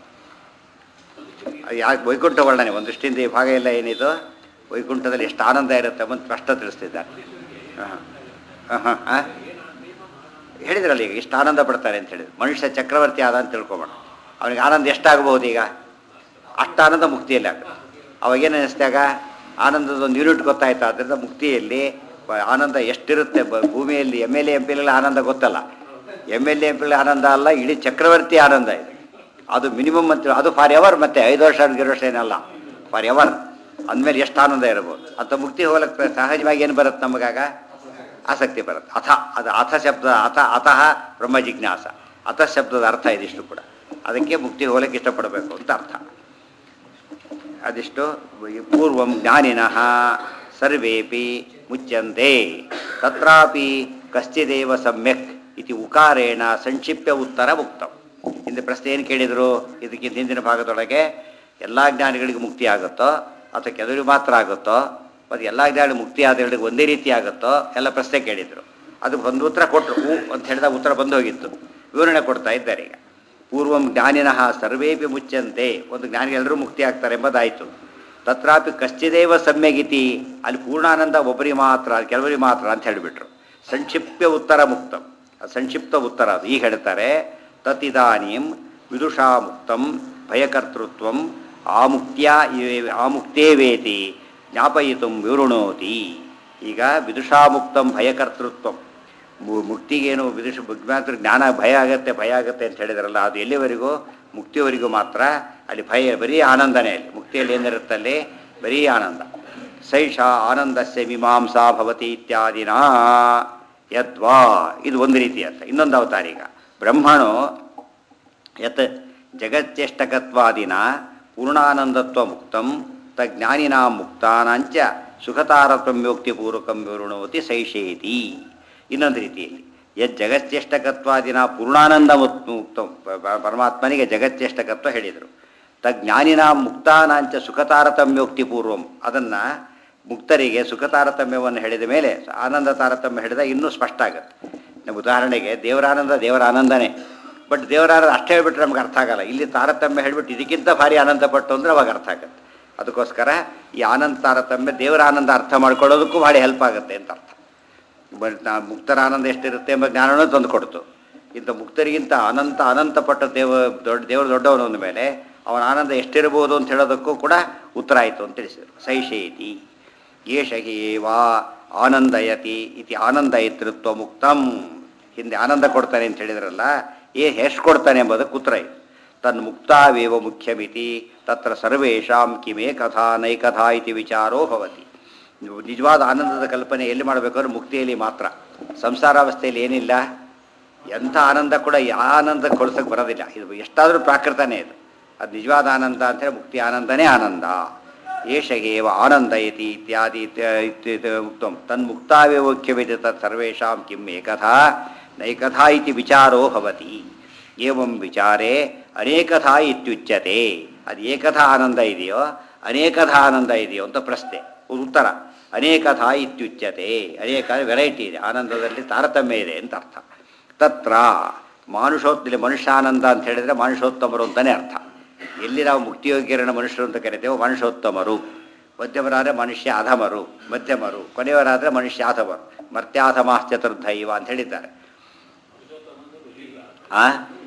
ಯಾಕೆ ವೈಕುಂಠ ವರ್ಣನೆ ಒಂದು ದೃಷ್ಟಿಯಿಂದ ಈ ಭಾಗ ಎಲ್ಲ ಏನಿದು ವೈಕುಂಠದಲ್ಲಿ ಎಷ್ಟು ಆನಂದ ಇರುತ್ತೆ ಅಂತ ಸ್ಪಷ್ಟ ತಿಳಿಸ್ತಿದ್ದಾರೆ ಹಾಂ ಹಾಂ ಹಾಂ ಹೇಳಿದ್ರಲ್ಲ ಈಗ ಇಷ್ಟು ಆನಂದ ಪಡ್ತಾರೆ ಅಂತ ಹೇಳಿದ್ರು ಮನುಷ್ಯ ಚಕ್ರವರ್ತಿ ಆದ ಅಂತ ತಿಳ್ಕೊಬೋಣ ಅವನಿಗೆ ಆನಂದ ಎಷ್ಟಾಗಬಹುದು ಈಗ ಅಷ್ಟು ಆನಂದ ಮುಕ್ತಿಯಲ್ಲಿ ಆಗುತ್ತೆ ಅವಾಗೇನು ಅನಿಸ್ದಾಗ ಆನಂದದ ಒಂದು ಯೂನಿಟ್ ಗೊತ್ತಾಯ್ತು ಆದ್ದರಿಂದ ಮುಕ್ತಿಯಲ್ಲಿ ಬ- ಆನಂದ ಎಷ್ಟಿರುತ್ತೆ ಬ- ಭೂಮಿಯಲ್ಲಿ ಎಮ್ ಎಲ್ ಎ ಎಂ ಪಿಲೆಲ್ಲ ಆನಂದ ಗೊತ್ತಲ್ಲ ಎಮ್ ಎಲ್ ಎ ಎಂ ಪಿಲ್ ಆನಂದ ಅಲ್ಲ ಇಡೀ ಚಕ್ರವರ್ತಿ ಆನಂದ ಇದೆ ಅದು ಮಿನಿಮಮ್ ಅಂತ ಅದು ಫಾರ್ ಎವರ್ ಮತ್ತೆ ಐದು ವರ್ಷ ಗಿರು ವರ್ಷ ಏನಲ್ಲ ಫಾರ್ ಎವರ್ ಅಂದಮೇಲೆ ಎಷ್ಟು ಆನಂದ ಇರ್ಬೋದು ಅಂತ ಮುಕ್ತಿ ಹೋಗಲಿಕ್ಕೆ ಸಹಜವಾಗಿ ಏನು ಬರುತ್ತೆ ನಮಗಾಗ ಆಸಕ್ತಿ ಬರುತ್ತೆ ಅಥ ಅದು ಅಥ ಶಬ್ದ ಅಥ ಅತಃ ಬ್ರಹ್ಮ ಜಿಜ್ಞಾಸ ಅಥ ಶಬ್ದದ ಅರ್ಥ ಇದಿಷ್ಟು ಕೂಡ ಅದಕ್ಕೆ ಮುಕ್ತಿ ಹೋಗಲಿಕ್ಕೆ ಇಷ್ಟಪಡಬೇಕು ಅಂತ ಅರ್ಥ ಅದಿಷ್ಟು ಈ ಪೂರ್ವಂ ಜ್ಞಾನಿನಃ ಸರ್ವೇಪಿ ಮುಚ್ಯಂತೆ ತತ್ರಾಪಿ ಕಶ್ಚಿದೇವ ಸಮ್ಯಕ್ ಇತಿ ಉಕಾರೇಣ ಸಂಕ್ಷಿಪ್ಯ ಉತ್ತರ ಉಕ್ತಂ ಹಿಂದೆ ಪ್ರಶ್ನೆ ಏನು ಕೇಳಿದರು ಇದಕ್ಕೆ ಹಿಂದಿನ ಭಾಗದೊಳಗೆ ಎಲ್ಲ ಜ್ಞಾನಿಗಳಿಗೆ ಮುಕ್ತಿ ಆಗುತ್ತೋ ಅಥವಾ ಕೆಲವರಿಗೆ ಮಾತ್ರ ಆಗುತ್ತೋ ಮತ್ತು ಎಲ್ಲ ಜ್ಞಾನಿ ಮುಕ್ತಿ ಆದವರಿಗೆ ಒಂದೇ ರೀತಿ ಆಗುತ್ತೋ ಎಲ್ಲ ಪ್ರಶ್ನೆ ಕೇಳಿದರು ಅದಕ್ಕೆ ಒಂದು ಉತ್ತರ ಕೊಟ್ಟರು ಹೂ ಅಂತ ಹೇಳಿದಾಗ ಉತ್ತರ ಬಂದು ಹೋಗಿತ್ತು ವಿವರಣೆ ಕೊಡ್ತಾ ಇದ್ದಾರೆ ಈಗ ಪೂರ್ವಂ ಜ್ಞಾನಿನಃ ಸರ್ವೇಪಿ ಮುಚ್ಚಂತೆ ಒಂದು ಜ್ಞಾನಿ ಎಲ್ಲರೂ ಮುಕ್ತಿ ಆಗ್ತಾರೆ ಎಂಬುದಾಯಿತು ತತ್ರಾಪಿ ಕಶ್ಚಿದೇವ ಸಮ್ಯಗಿತಿ ಅಲ್ಲಿ ಪೂರ್ಣಾನಂದ ಒಬ್ಬರಿಗೆ ಮಾತ್ರ ಕೆಲವರಿಗೆ ಮಾತ್ರ ಅಂತ ಹೇಳಿಬಿಟ್ರು ಸಂಕ್ಷಿಪ್ತ ಉತ್ತರ ಮುಕ್ತಂ ಅದು ಸಂಕ್ಷಿಪ್ತ ಉತ್ತರ ಅದು ಈಗ ಹೇಳ್ತಾರೆ ತತ್ತಿದಾನೀಂ ವಿದುಷಾ ಮುಕ್ತಂ ಭಯಕರ್ತೃತ್ವಂ ಆಮುಕ್ತ್ಯ ಆಮುಕ್ತೇವೇತಿ ಜ್ಞಾಪಯಿತು ವಿವೃಣೋತಿ ಈಗ ವಿದುಷಾ ಮುಕ್ತಂ ಭಯಕರ್ತೃತ್ವಂ ಮು- ಮುಕ್ತಿಗೇನು ವಿದುಷ ಮಾತ್ರ ಜ್ಞಾನ ಭಯ ಆಗತ್ತೆ ಭಯ ಆಗತ್ತೆ ಅಂತ ಹೇಳಿದ್ರಲ್ಲ ಅದು ಎಲ್ಲಿವರೆಗೂ ಮುಕ್ತಿಯವರೆಗೂ ಮಾತ್ರ ಅಲ್ಲಿ ಭಯ ಬರೀ ಆನಂದನೇ ಅಲ್ಲಿ ಮುಕ್ತಿಯಲ್ಲಿ ಏನಿರುತ್ತೆ ಅಲ್ಲಿ ಬರೀ ಆನಂದ ಸೈಷ ಆನಂದಸ್ಯ ಮೀಮಾಂಸಾ ಭವತಿ ಇತ್ಯಾದಿನ ಯದ್ವಾ ಇದು ಒಂದು ರೀತಿ ಅರ್ಥ ಇನ್ನೊಂದು ಅವತಾರ ಈಗ ಬ್ರಹ್ಮಣು ಯತ್ ಜಗಚ್ಚೇಷ್ಟಕತ್ವಾದಿನ ಪೂರ್ಣಾನಂದತ್ವ ಮುಕ್ತಂ ತಜ್ಞಾನಿನಾ ಮುಕ್ತಾನಾಂಚ ಸುಖತಾರತಮ್ಯೋಕ್ತಿಪೂರ್ವಕಂ ವಿವೃಣೋತಿ ಸೈಷೇತಿ ಇನ್ನೊಂದು ರೀತಿಯಲ್ಲಿ ಯದ್ ಜಗಚ್ಚೇಷ್ಟಕತ್ವಾದಿನ ಪೂರ್ಣಾನಂದ ಮುಕ್- ಮುಕ್ತಂ ಪ- ಪ- ಪರಮಾತ್ಮನಿಗೆ ಜಗಚ್ಚೇಷ್ಟಕತ್ವ ಹೇಳಿದರು ತಜ್ಞಾನಿನ ಮುಕ್ತಾನಾಂಚ ಸುಖತಾರತಮ್ಯೋಕ್ತಿ ಪೂರ್ವಂ ಅದನ್ನು ಮುಕ್ತರಿಗೆ ಸುಖ ತಾರತಮ್ಯವನ್ನು ಹೇಳಿದ ಮೇಲೆ ಆನಂದ ತಾರತಮ್ಯ ಹೇಳಿದಾಗ ಇನ್ನೂ ಸ್ಪಷ್ಟ ಆಗುತ್ತೆ ನಮ್ಮ ಉದಾಹರಣೆಗೆ ದೇವರ ಆನಂದ ದೇವರ ಆನಂದನೇ ಬಟ್ ದೇವರ ಆನಂದ ಅಷ್ಟೇ ಹೇಳ್ಬಿಟ್ರೆ ನಮ್ಗೆ ಅರ್ಥ ಆಗಲ್ಲ ಇಲ್ಲಿ ತಾರತಮ್ಯ ಹೇಳ್ಬಿಟ್ಟು ಇದಕ್ಕಿಂತ ಭಾರಿ ಆನಂದ ಪಟ್ಟು ಅಂದ್ರೆ ಅವಾಗ ಅರ್ಥ ಆಗುತ್ತೆ ಅದಕ್ಕೋಸ್ಕರ ಈ ಆನಂದ ತಾರತಮ್ಯ ದೇವರ ಆನಂದ ಅರ್ಥ ಮಾಡ್ಕೊಳ್ಳೋದಕ್ಕೂ ಭಾಳ ಹೆಲ್ಪ್ ಆಗುತ್ತೆ ಅಂತ ಅರ್ಥ ಬಟ್ ನಾ ಮುಕ್ತರ ಆನಂದ ಎಷ್ಟಿರುತ್ತೆ ಎಂಬ ಜ್ಞಾನನೂ ತಂದು ಕೊಡ್ತು ಇಂಥ ಮುಕ್ತರಿಗಿಂತ ಅನಂತ ಅನಂತ ಪಟ್ಟ ದೇವ ದೊಡ್ಡ ದೇವರು ದೊಡ್ಡವನು ಅಂದ ಮೇಲೆ ಅವನ ಆನಂದ ಎಷ್ಟಿರ್ಬೋದು ಅಂತ ಹೇಳೋದಕ್ಕೂ ಕೂಡ ಉತ್ತರ ಆಯಿತು ಅಂತ ತಿಳಿಸಿದರು ಸೈಷೇತಿ ಏಷಗೇವಾ ಆನಂದಯತಿ ಇತಿ ಆನಂದಯತೃತ್ವ ಮುಕ್ತಂ ಹಿಂದೆ ಆನಂದ ಕೊಡ್ತಾನೆ ಅಂತ ಹೇಳಿದ್ರಲ್ಲ ಏ ಎಷ್ಟು ಕೊಡ್ತಾನೆ ಎಂಬುದಕ್ಕೆ ಉತ್ತರ ಇದೆ ತನ್ ಮುಕ್ತಾವೇವ ಮುಖ್ಯಮಿತಿ ತತ್ರ ಸರ್ವೇಷಾಂ ಕಿಮೇ ಕಥಾ ನೈಕಥಾ ಇತಿ ವಿಚಾರೋ ಭವತಿ ನೀವು ನಿಜವಾದ ಆನಂದದ ಕಲ್ಪನೆ ಎಲ್ಲಿ ಮಾಡಬೇಕಾದ್ರೆ ಮುಕ್ತಿಯಲ್ಲಿ ಮಾತ್ರ ಸಂಸಾರಾವಸ್ಥೆಯಲ್ಲಿ ಏನಿಲ್ಲ ಎಂಥ ಆನಂದ ಕೂಡ ಯಾವ ಆನಂದ ಕೊಡ್ಸಕ್ಕೆ ಬರೋದಿಲ್ಲ ಇದು ಎಷ್ಟಾದರೂ ಪ್ರಾಕೃತನೇ ಇದು ಅದು ನಿಜವಾದ ಆನಂದ ಅಂತೇಳಿ ಮುಕ್ತಿ ಆನಂದನೇ ಆನಂದ ಏಷಗೇವ ಆನಂದಯತಿ ಇತ್ಯಾದಿ ಇತ್ಯ- ಇತ್ಯ- ಉಕ್ತಂ ತನ್ಮುಕ್ತಾವೇ ಮುಖ್ಯವಿದೆ ತತ್ ಸರ್ವೇಷಾಂ ಕಿಂ ಏಕಥಾ ನೈಕಥಾ ಇತಿ ವಿಚಾರೋ ಭವತಿ ಏವಂ ವಿಚಾರೇ ಅನೇಕಥಾ ಇತ್ಯುಚ್ಯತೆ ಅದು ಏಕಥಾ ಆನಂದ ಇದೆಯೋ ಅನೇಕಥಾ ಆನಂದ ಇದೆಯೋ ಅಂತ ಪ್ರಶ್ನೆ ಉತ್ತರ ಅನೇಕಥಾ ಇತ್ಯುಚ್ಯತೆ ಅನೇಕ ವೆರೈಟಿ ಇದೆ ಆನಂದದಲ್ಲಿ ತಾರತಮ್ಯ ಇದೆ ಅಂತ ಅರ್ಥ ತತ್ರ ಮಾನುಷೋತ್ತಲ್ಲಿ ಮನುಷ್ಯಾನಂದ ಅಂತ ಹೇಳಿದರೆ ಮಾನುಷೋತ್ತಮರು ಅಂತಲೇ ಅರ್ಥ ಎಲ್ಲಿ ನಾವು ಮುಕ್ತಿಯೋಗ್ಯರನ್ನ ಮನುಷ್ಯರು ಅಂತ ಕರಿತೇವೋ ಮನುಷ್ಯೋತ್ತಮರು ಮಧ್ಯಮರಾದರೆ ಮನುಷ್ಯ ಅಧಮರು ಮಧ್ಯಮರು ಕೊನೆಯವರಾದರೆ ಮನುಷ್ಯ ಅಧಮರು ಮರ್ತ್ಯಾಧಮಾಶ್ಚ ಚತುರ್ಧೈವ ಅಂತ ಹೇಳಿದ್ದಾರೆ ಆ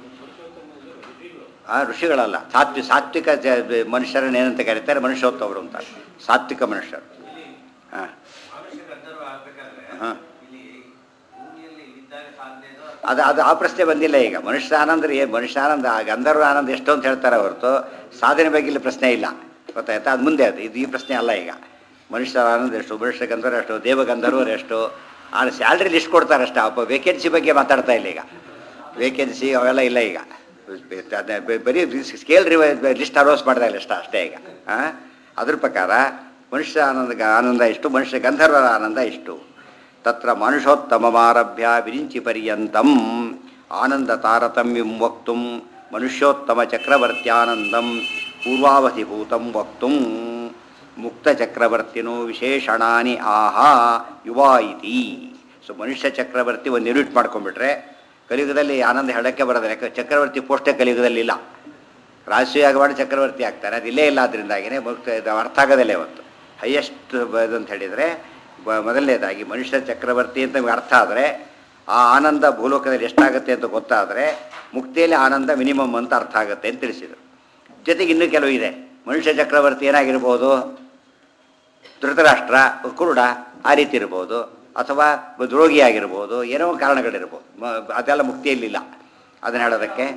ಆ ಋಷಿಗಳಲ್ಲ ಸಾತ್ವಿ ಸಾತ್ವಿಕ ಜ- ಮನುಷ್ಯರನ್ನ ಏನಂತ ಕರೀತಾರೆ ಮನುಷ್ಯೋತ್ತಮರು ಅಂತ ಸಾತ್ವಿಕ ಮನುಷ್ಯರು ಹಾಂ ಮನುಷ್ಯ ಗಂಧರ್ವ ಆಗ್ಬೇಕಾದ್ರೆ ಹಾ. ಇಲ್ಲಿ ಭೂಮಿಯಲ್ಲಿ ಇದ್ದಾಗ ಸಾಧ್ಯ ಇದೋ ಅದು ಅದು ಆ ಪ್ರಶ್ನೆ ಬಂದಿಲ್ಲ ಈಗ ಮನುಷ್ಯ ಆನಂದ ಏನು ಮನುಷ್ಯ ಆನಂದ ಗಂಧರ್ವ ಆನಂದ ಎಷ್ಟು ಅಂತ ಹೇಳ್ತಾರೆ ಹೊರತು ಸಾಧನೆ ಬಗ್ಗೆ ಇಲ್ಲಿ ಪ್ರಶ್ನೆ ಇಲ್ಲ ಗೊತ್ತಾಯ್ತಾ ಅದು ಮುಂದೆ ಅದು ಇದು ಈ ಪ್ರಶ್ನೆ ಅಲ್ಲ ಈಗ ಮನುಷ್ಯರ ಆನಂದ ಎಷ್ಟು ಮನುಷ್ಯ ಗಂಧರ್ವ ಎಷ್ಟು ದೇವ ಗಂಧರ್ವರು ಎಷ್ಟು ಆ ಸ್ಯಾಲ್ರಿ ಲಿಸ್ಟ್ ಕೊಡ್ತಾರೆ ಅಷ್ಟೇ ಅಪ್ಪ ವೇಕೆನ್ಸಿ ಬಗ್ಗೆ ಮಾತಾಡ್ತಾ ಇಲ್ಲ ಈಗ ವೇಕೆನ್ಸಿ ಅವೆಲ್ಲ ಇಲ್ಲ ಈಗ ಅದೇ ಬೆ- ಬರೀ ಸ್ಕೇಲ್ ಲಿಸ್ಟ್ ಅನೌನ್ಸ್ ಮಾಡ್ತಾ ಇಲ್ಲ ಅಷ್ಟೇ ಅಷ್ಟೇ ಈಗ ಹಾಂ ಅದ್ರ ಪ್ರಕಾರ ಮನುಷ್ಯ ಆನಂದ ಆನಂದ ಎಷ್ಟು ಮನುಷ್ಯ ಗಂಧರ್ವರ ಆನಂದ ಎಷ್ಟು ತತ್ರ ಮನುಷ್ಯೋತ್ತಮಮಾರಭ್ಯ ವಿರಿಂಚಿ ಪರ್ಯಂತಂ ಆನಂದ ತಾರತಮ್ಯಂ ವಕ್ತು ಮನುಷ್ಯೋತ್ತಮ ಚಕ್ರವರ್ತ್ಯಾನಂದಂ ಪೂರ್ವಾವಧಿಭೂತಂ ವಕ್ತು ಮುಕ್ತ ಚಕ್ರವರ್ತಿನೋ ವಿಶೇಷಣಾನಿ ಆಹಾ ಯುವಾ ಇತಿ ಸೊ ಮನುಷ್ಯ ಚಕ್ರವರ್ತಿ ಒಂದು ಯೂನಿಟ್ ಮಾಡ್ಕೊಂಡ್ಬಿಟ್ರೆ ಕಲಿಯುಗದಲ್ಲಿ ಆನಂದ ಹೇಳಕ್ಕೆ ಬರೋದಿಲ್ಲ ಯಾಕೆ ಚಕ್ರವರ್ತಿ ಪೋಸ್ಟೇ ಕಲಿಯುಗದಲ್ಲಿ ಇಲ್ಲ ರಾಜಸೂಯಾಗ ಮಾಡಿ ಚಕ್ರವರ್ತಿ ಆಗ್ತಾರೆ ಅದು ಇಲ್ಲೇ ಇಲ್ಲ ಅದರಿಂದಾಗಿನೇ ಮುಕ್ತ ಇದು ಅರ್ಥ ಆಗೋದಿಲ್ಲ ಇವತ್ತು ಹೈಯೆಸ್ಟ್ ಅಂತ ಹೇಳಿದರೆ ಬ- ಮೊದಲನೇದಾಗಿ ಮನುಷ್ಯ ಚಕ್ರವರ್ತಿ ಅಂತ ನಮ್ಗೆ ಅರ್ಥ ಆದರೆ ಆ ಆನಂದ ಭೂಲೋಕದಲ್ಲಿ ಎಷ್ಟಾಗುತ್ತೆ ಅಂತ ಗೊತ್ತಾದರೆ ಮುಕ್ತಿಯಲ್ಲಿ ಆನಂದ ಮಿನಿಮಮ್ ಅಂತ ಅರ್ಥ ಆಗುತ್ತೆ ಅಂತ ತಿಳಿಸಿದರು ಜೊತೆಗೆ ಇನ್ನೂ ಕೆಲವು ಇದೆ ಮನುಷ್ಯ ಚಕ್ರವರ್ತಿ ಏನಾಗಿರ್ಬೋದು ಧೃತರಾಷ್ಟ್ರ ಕುರುಡ ಆ ರೀತಿ ಇರ್ಬೋದು ಅಥವಾ ದ್ರೋಗಿ ಆಗಿರ್ಬೋದು ಏನೋ ಒಂದು ಕಾರಣಗಳಿರ್ಬೋದು ಮ- ಅದೆಲ್ಲ ಮುಕ್ತಿಯಲ್ಲಿಲ್ಲ ಅದನ್ನ ಹೇಳೋದಕ್ಕೆ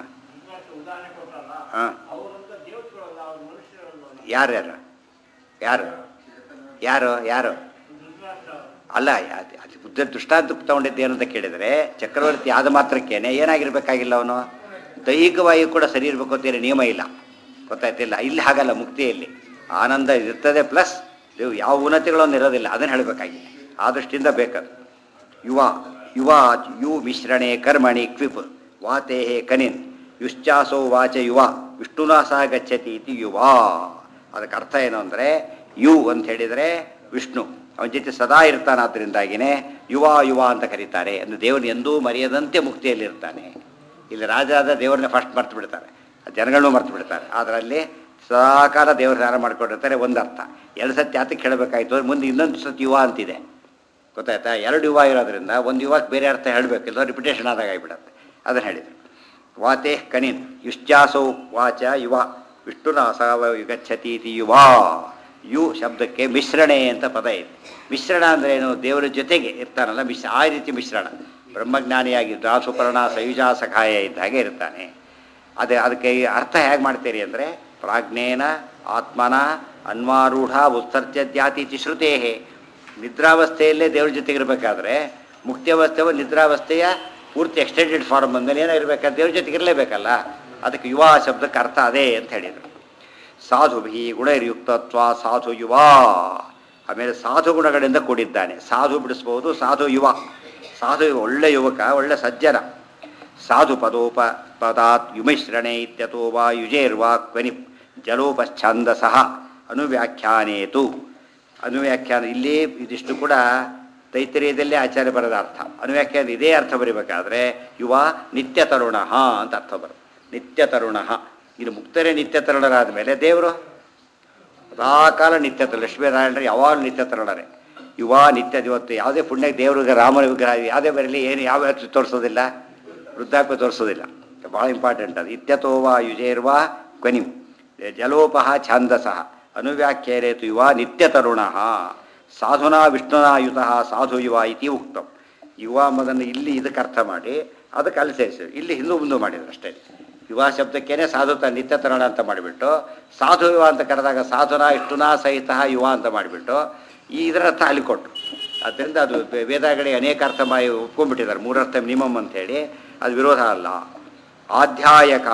ಹಾಂ ಯಾರು ಯಾರು ಯಾರು ಯಾರು ಯಾರು ಅಲ್ಲ ಅದು ಅದು ಬುದ್ಧ ದೃಷ್ಟಾಂತ ತಗೊಂಡಿದ್ದು ಏನು ಅಂತ ಕೇಳಿದರೆ ಚಕ್ರವರ್ತಿ ಆದ ಮಾತ್ರಕ್ಕೇನೆ ಏನಾಗಿರ್ಬೇಕಾಗಿಲ್ಲ ಅವನು ದೈಹಿಕವಾಗಿ ಕೂಡ ಸರಿ ಇರಬೇಕು ಅಂತೇಳಿ ನಿಯಮ ಇಲ್ಲ ಗೊತ್ತಾಯ್ತಿಲ್ಲ ಇಲ್ಲಿ ಹಾಗಲ್ಲ ಮುಕ್ತಿಯಲ್ಲಿ ಆನಂದ ಇರ್ತದೆ ಪ್ಲಸ್ ಇವು ಯಾವ ಉನ್ನತಿಗಳೊಂದು ಇರೋದಿಲ್ಲ ಅದನ್ನು ಹೇಳಬೇಕಾಗಿದೆ ಆ ದೃಷ್ಟಿಯಿಂದ ಬೇಕದು ಯುವ ಯುವ ಯು ಮಿಶ್ರಣೆ ಕರ್ಮಣಿ ಕ್ವಿಪ್ ವಾತೆ ಕನಿನ್ ಯುಶ್ಚಾಸೋ ವಾಚ ಯುವ ವಿಷ್ಣುನಾ ಸಹ ಗಚ್ಚತಿ ಇತಿ ಯುವ ಅದಕ್ಕೆ ಅರ್ಥ ಏನು ಅಂದರೆ ಯು ಅಂತ ಹೇಳಿದರೆ ವಿಷ್ಣು ಅವನ ಜೊತೆ ಸದಾ ಇರ್ತಾನೆ ಆದ್ದರಿಂದಾಗಿನೇ ಯುವ ಯುವ ಅಂತ ಕರೀತಾರೆ ಅಂದರೆ ದೇವರನ್ನ ಎಂದೂ ಮರೆಯದಂತೆ ಮುಕ್ತಿಯಲ್ಲಿರ್ತಾನೆ ಇಲ್ಲಿ ರಾಜಾದ ದೇವರನ್ನ ಫಸ್ಟ್ ಮರ್ತು ಬಿಡ್ತಾರೆ ಜನಗಳನ್ನೂ ಮರ್ತು ಬಿಡ್ತಾರೆ ಅದರಲ್ಲಿ ಸದಾಕಾಲ ದೇವರ ಧ್ಯಾನ ಮಾಡ್ಕೊಂಡಿರ್ತಾರೆ ಒಂದು ಅರ್ಥ ಎರಡು ಸತಿ ಯಾತಕ್ಕೆ ಹೇಳಬೇಕಾಯ್ತು ಅಂದ್ರೆ ಮುಂದೆ ಇನ್ನೊಂದು ಸತಿ ಯುವ ಅಂತಿದೆ ಗೊತ್ತಾಯ್ತಾ ಎರಡು ಯುವ ಇರೋದ್ರಿಂದ ಒಂದು ಯುವಕ್ಕೆ ಬೇರೆ ಅರ್ಥ ಹೇಳಬೇಕಿಲ್ಲ ರಿಪಿಟೇಷನ್ ಆದಾಗ ಆಗಿಬಿಡತ್ತೆ ಅದನ್ನು ಹೇಳಿದರು ವಾತೆ ಕನಿನ್ ಯುಶ್ಚಾಸೌ ವಾಚ ಯುವ ವಿಷ್ಣುನಾಸ ಗಚ್ಚತಿ ಇತಿ ಯುವ ಯು ಶಬ್ದಕ್ಕೆ ಮಿಶ್ರಣೆ ಅಂತ ಪದ ಇದೆ ಮಿಶ್ರಣ ಅಂದ್ರೆ ಏನು ದೇವರ ಜೊತೆಗೆ ಇರ್ತಾನಲ್ಲ ಮಿಶ್ ಆ ರೀತಿ ಮಿಶ್ರಣ ಬ್ರಹ್ಮಜ್ಞಾನಿಯಾಗಿ ದಾಸುಪರ್ಣ ಸಯುಜಾ ಸಖಾಯ ಇದ್ದ ಹಾಗೆ ಇರ್ತಾನೆ ಅದೇ ಅದಕ್ಕೆ ಈ ಅರ್ಥ ಹೇಗೆ ಮಾಡ್ತೀರಿ ಅಂದರೆ ಪ್ರಾಜ್ಞೇನ ಆತ್ಮನ ಅನ್ವಾರೂಢ ಉತ್ಸರ್ಜದ್ಯಾತಿ ಇತಿ ಶ್ರುತೇಹೇ ನಿದ್ರಾವಸ್ಥೆಯಲ್ಲೇ ದೇವ್ರ ಜೊತೆಗೆ ಇರಬೇಕಾದ್ರೆ ಮುಕ್ತಿಯವಸ್ಥೆ ನಿದ್ರಾವಸ್ಥೆಯ ಪೂರ್ತಿ ಎಕ್ಸ್ಟೆಂಡೆಡ್ ಫಾರ್ಮ್ ಬಂದಮೇಲೆ ಏನೋ ಇರಬೇಕಾದ್ರೆ ದೇವ್ರ ಜೊತೆಗೆ ಇರಲೇಬೇಕಲ್ಲ ಅದಕ್ಕೆ ಯುವ ಶಬ್ದಕ್ಕೆ ಅರ್ಥ ಅದೇ ಅಂತ ಹೇಳಿದರು ಸಾಧುಭಿ ಗುಣಯುಕ್ತತ್ವ ಸಾಧು ಯುವ ಆಮೇಲೆ ಸಾಧು ಗುಣಗಳಿಂದ ಕೂಡಿದ್ದಾನೆ ಸಾಧು ಬಿಡಿಸ್ಬೋದು ಸಾಧು ಯುವ ಸಾಧು ಒಳ್ಳೆ ಯುವಕ ಒಳ್ಳೆ ಸಜ್ಜನ ಸಾಧು ಪದೋಪ ಪದಾತ್ ಯುಮಿಶ್ರಣೆ ಇತ್ಯಥೋ ವಾ ಯುಜೇರ್ವಾ ಕ್ವನಿ ಜಲೋಪಚ್ಛಂದಸಃ ಅನುವ್ಯಾಖ್ಯಾನೇತು ಅನುವ್ಯಾಖ್ಯಾನ ಇಲ್ಲಿ ಇದಿಷ್ಟು ಕೂಡ ತೈತರಿಯದಲ್ಲೇ ಆಚಾರ್ಯ ಬರದ ಅರ್ಥ ಅನುವ್ಯಾಖ್ಯಾನ ಇದೇ ಅರ್ಥ ಬರೀಬೇಕಾದ್ರೆ ಯುವ ನಿತ್ಯ ತರುಣ ಅಂತ ಅರ್ಥ ಬರುತ್ತೆ ನಿತ್ಯ ತರುಣ ಇದು ಮುಕ್ತರೇ ನಿತ್ಯ ತರುಣರಾದ ಮೇಲೆ ದೇವರು ಸದಾಕಾಲ ನಿತ್ಯತ ಲಕ್ಷ್ಮೀನಾರಾಯಣರು ಯಾವಾಗಲೂ ನಿತ್ಯತರಳರೆ ಯುವ ನಿತ್ಯ ಇವತ್ತು ಯಾವುದೇ ಪುಣ್ಯಕ್ಕೆ ದೇವ್ರಿಗೆ ರಾಮನ ವಿಗ್ರಹ ಯಾವುದೇ ಬರಲಿ ಏನು ಯಾವ ಹೆಚ್ಚು ತೋರಿಸೋದಿಲ್ಲ ವೃದ್ಧಾಪ್ಯ ತೋರಿಸೋದಿಲ್ಲ ಭಾಳ ಇಂಪಾರ್ಟೆಂಟ್ ಅದು ಇತ್ಯತೋವಾ ಯುಜೇರ್ವಾ ಕ್ವನಿಂ ಜಲೋಪಹ ಛಾಂದಸಃ ಅನುವ್ಯಾಖ್ಯೇರೇತು ಯುವ ನಿತ್ಯತರುಣ ಸಾಧುನಾ ವಿಷ್ಣುನಾಯುತ ಸಾಧು ಯುವ ಇತಿ ಉಕ್ತಂ ಯುವ ಎಂಬುದನ್ನು ಇಲ್ಲಿ ಇದಕ್ಕೆ ಅರ್ಥ ಮಾಡಿ ಅದಕ್ಕೆ ಅಲ್ಲಿ ಸೇರಿಸಿದ್ರು ಇಲ್ಲಿ ಹಿಂದೂ ಮುಂದೆ ಮಾಡಿದ್ರು ಅಷ್ಟೇ ಯುವ ಶಬ್ದಕ್ಕೇನೆ ಸಾಧುತ ನಿತ್ಯ ತರುಣ ಅಂತ ಮಾಡಿಬಿಟ್ಟು ಸಾಧು ಯುವ ಅಂತ ಕರೆದಾಗ ಸಾಧುನ ಇಷ್ಟುನಾ ಸಹಿತ ಯುವ ಅಂತ ಮಾಡಿಬಿಟ್ಟು ಈ ಇದರ ಅರ್ಥ ಅಲ್ಲಿ ಕೊಟ್ಟು ಅದರಿಂದ ಅದು ವೇ- ವೇದಗಳಿಗೆ ಅನೇಕ ಅರ್ಥ ಮಾಡಿ ಒಪ್ಕೊಂಡ್ಬಿಟ್ಟಿದ್ದಾರೆ ಮೂರರ್ಥ ಮಿನಿಮಮ್ ಅಂತೇಳಿ ಅದು ವಿರೋಧ ಅಲ್ಲ ಆಧ್ಯಾಯಕ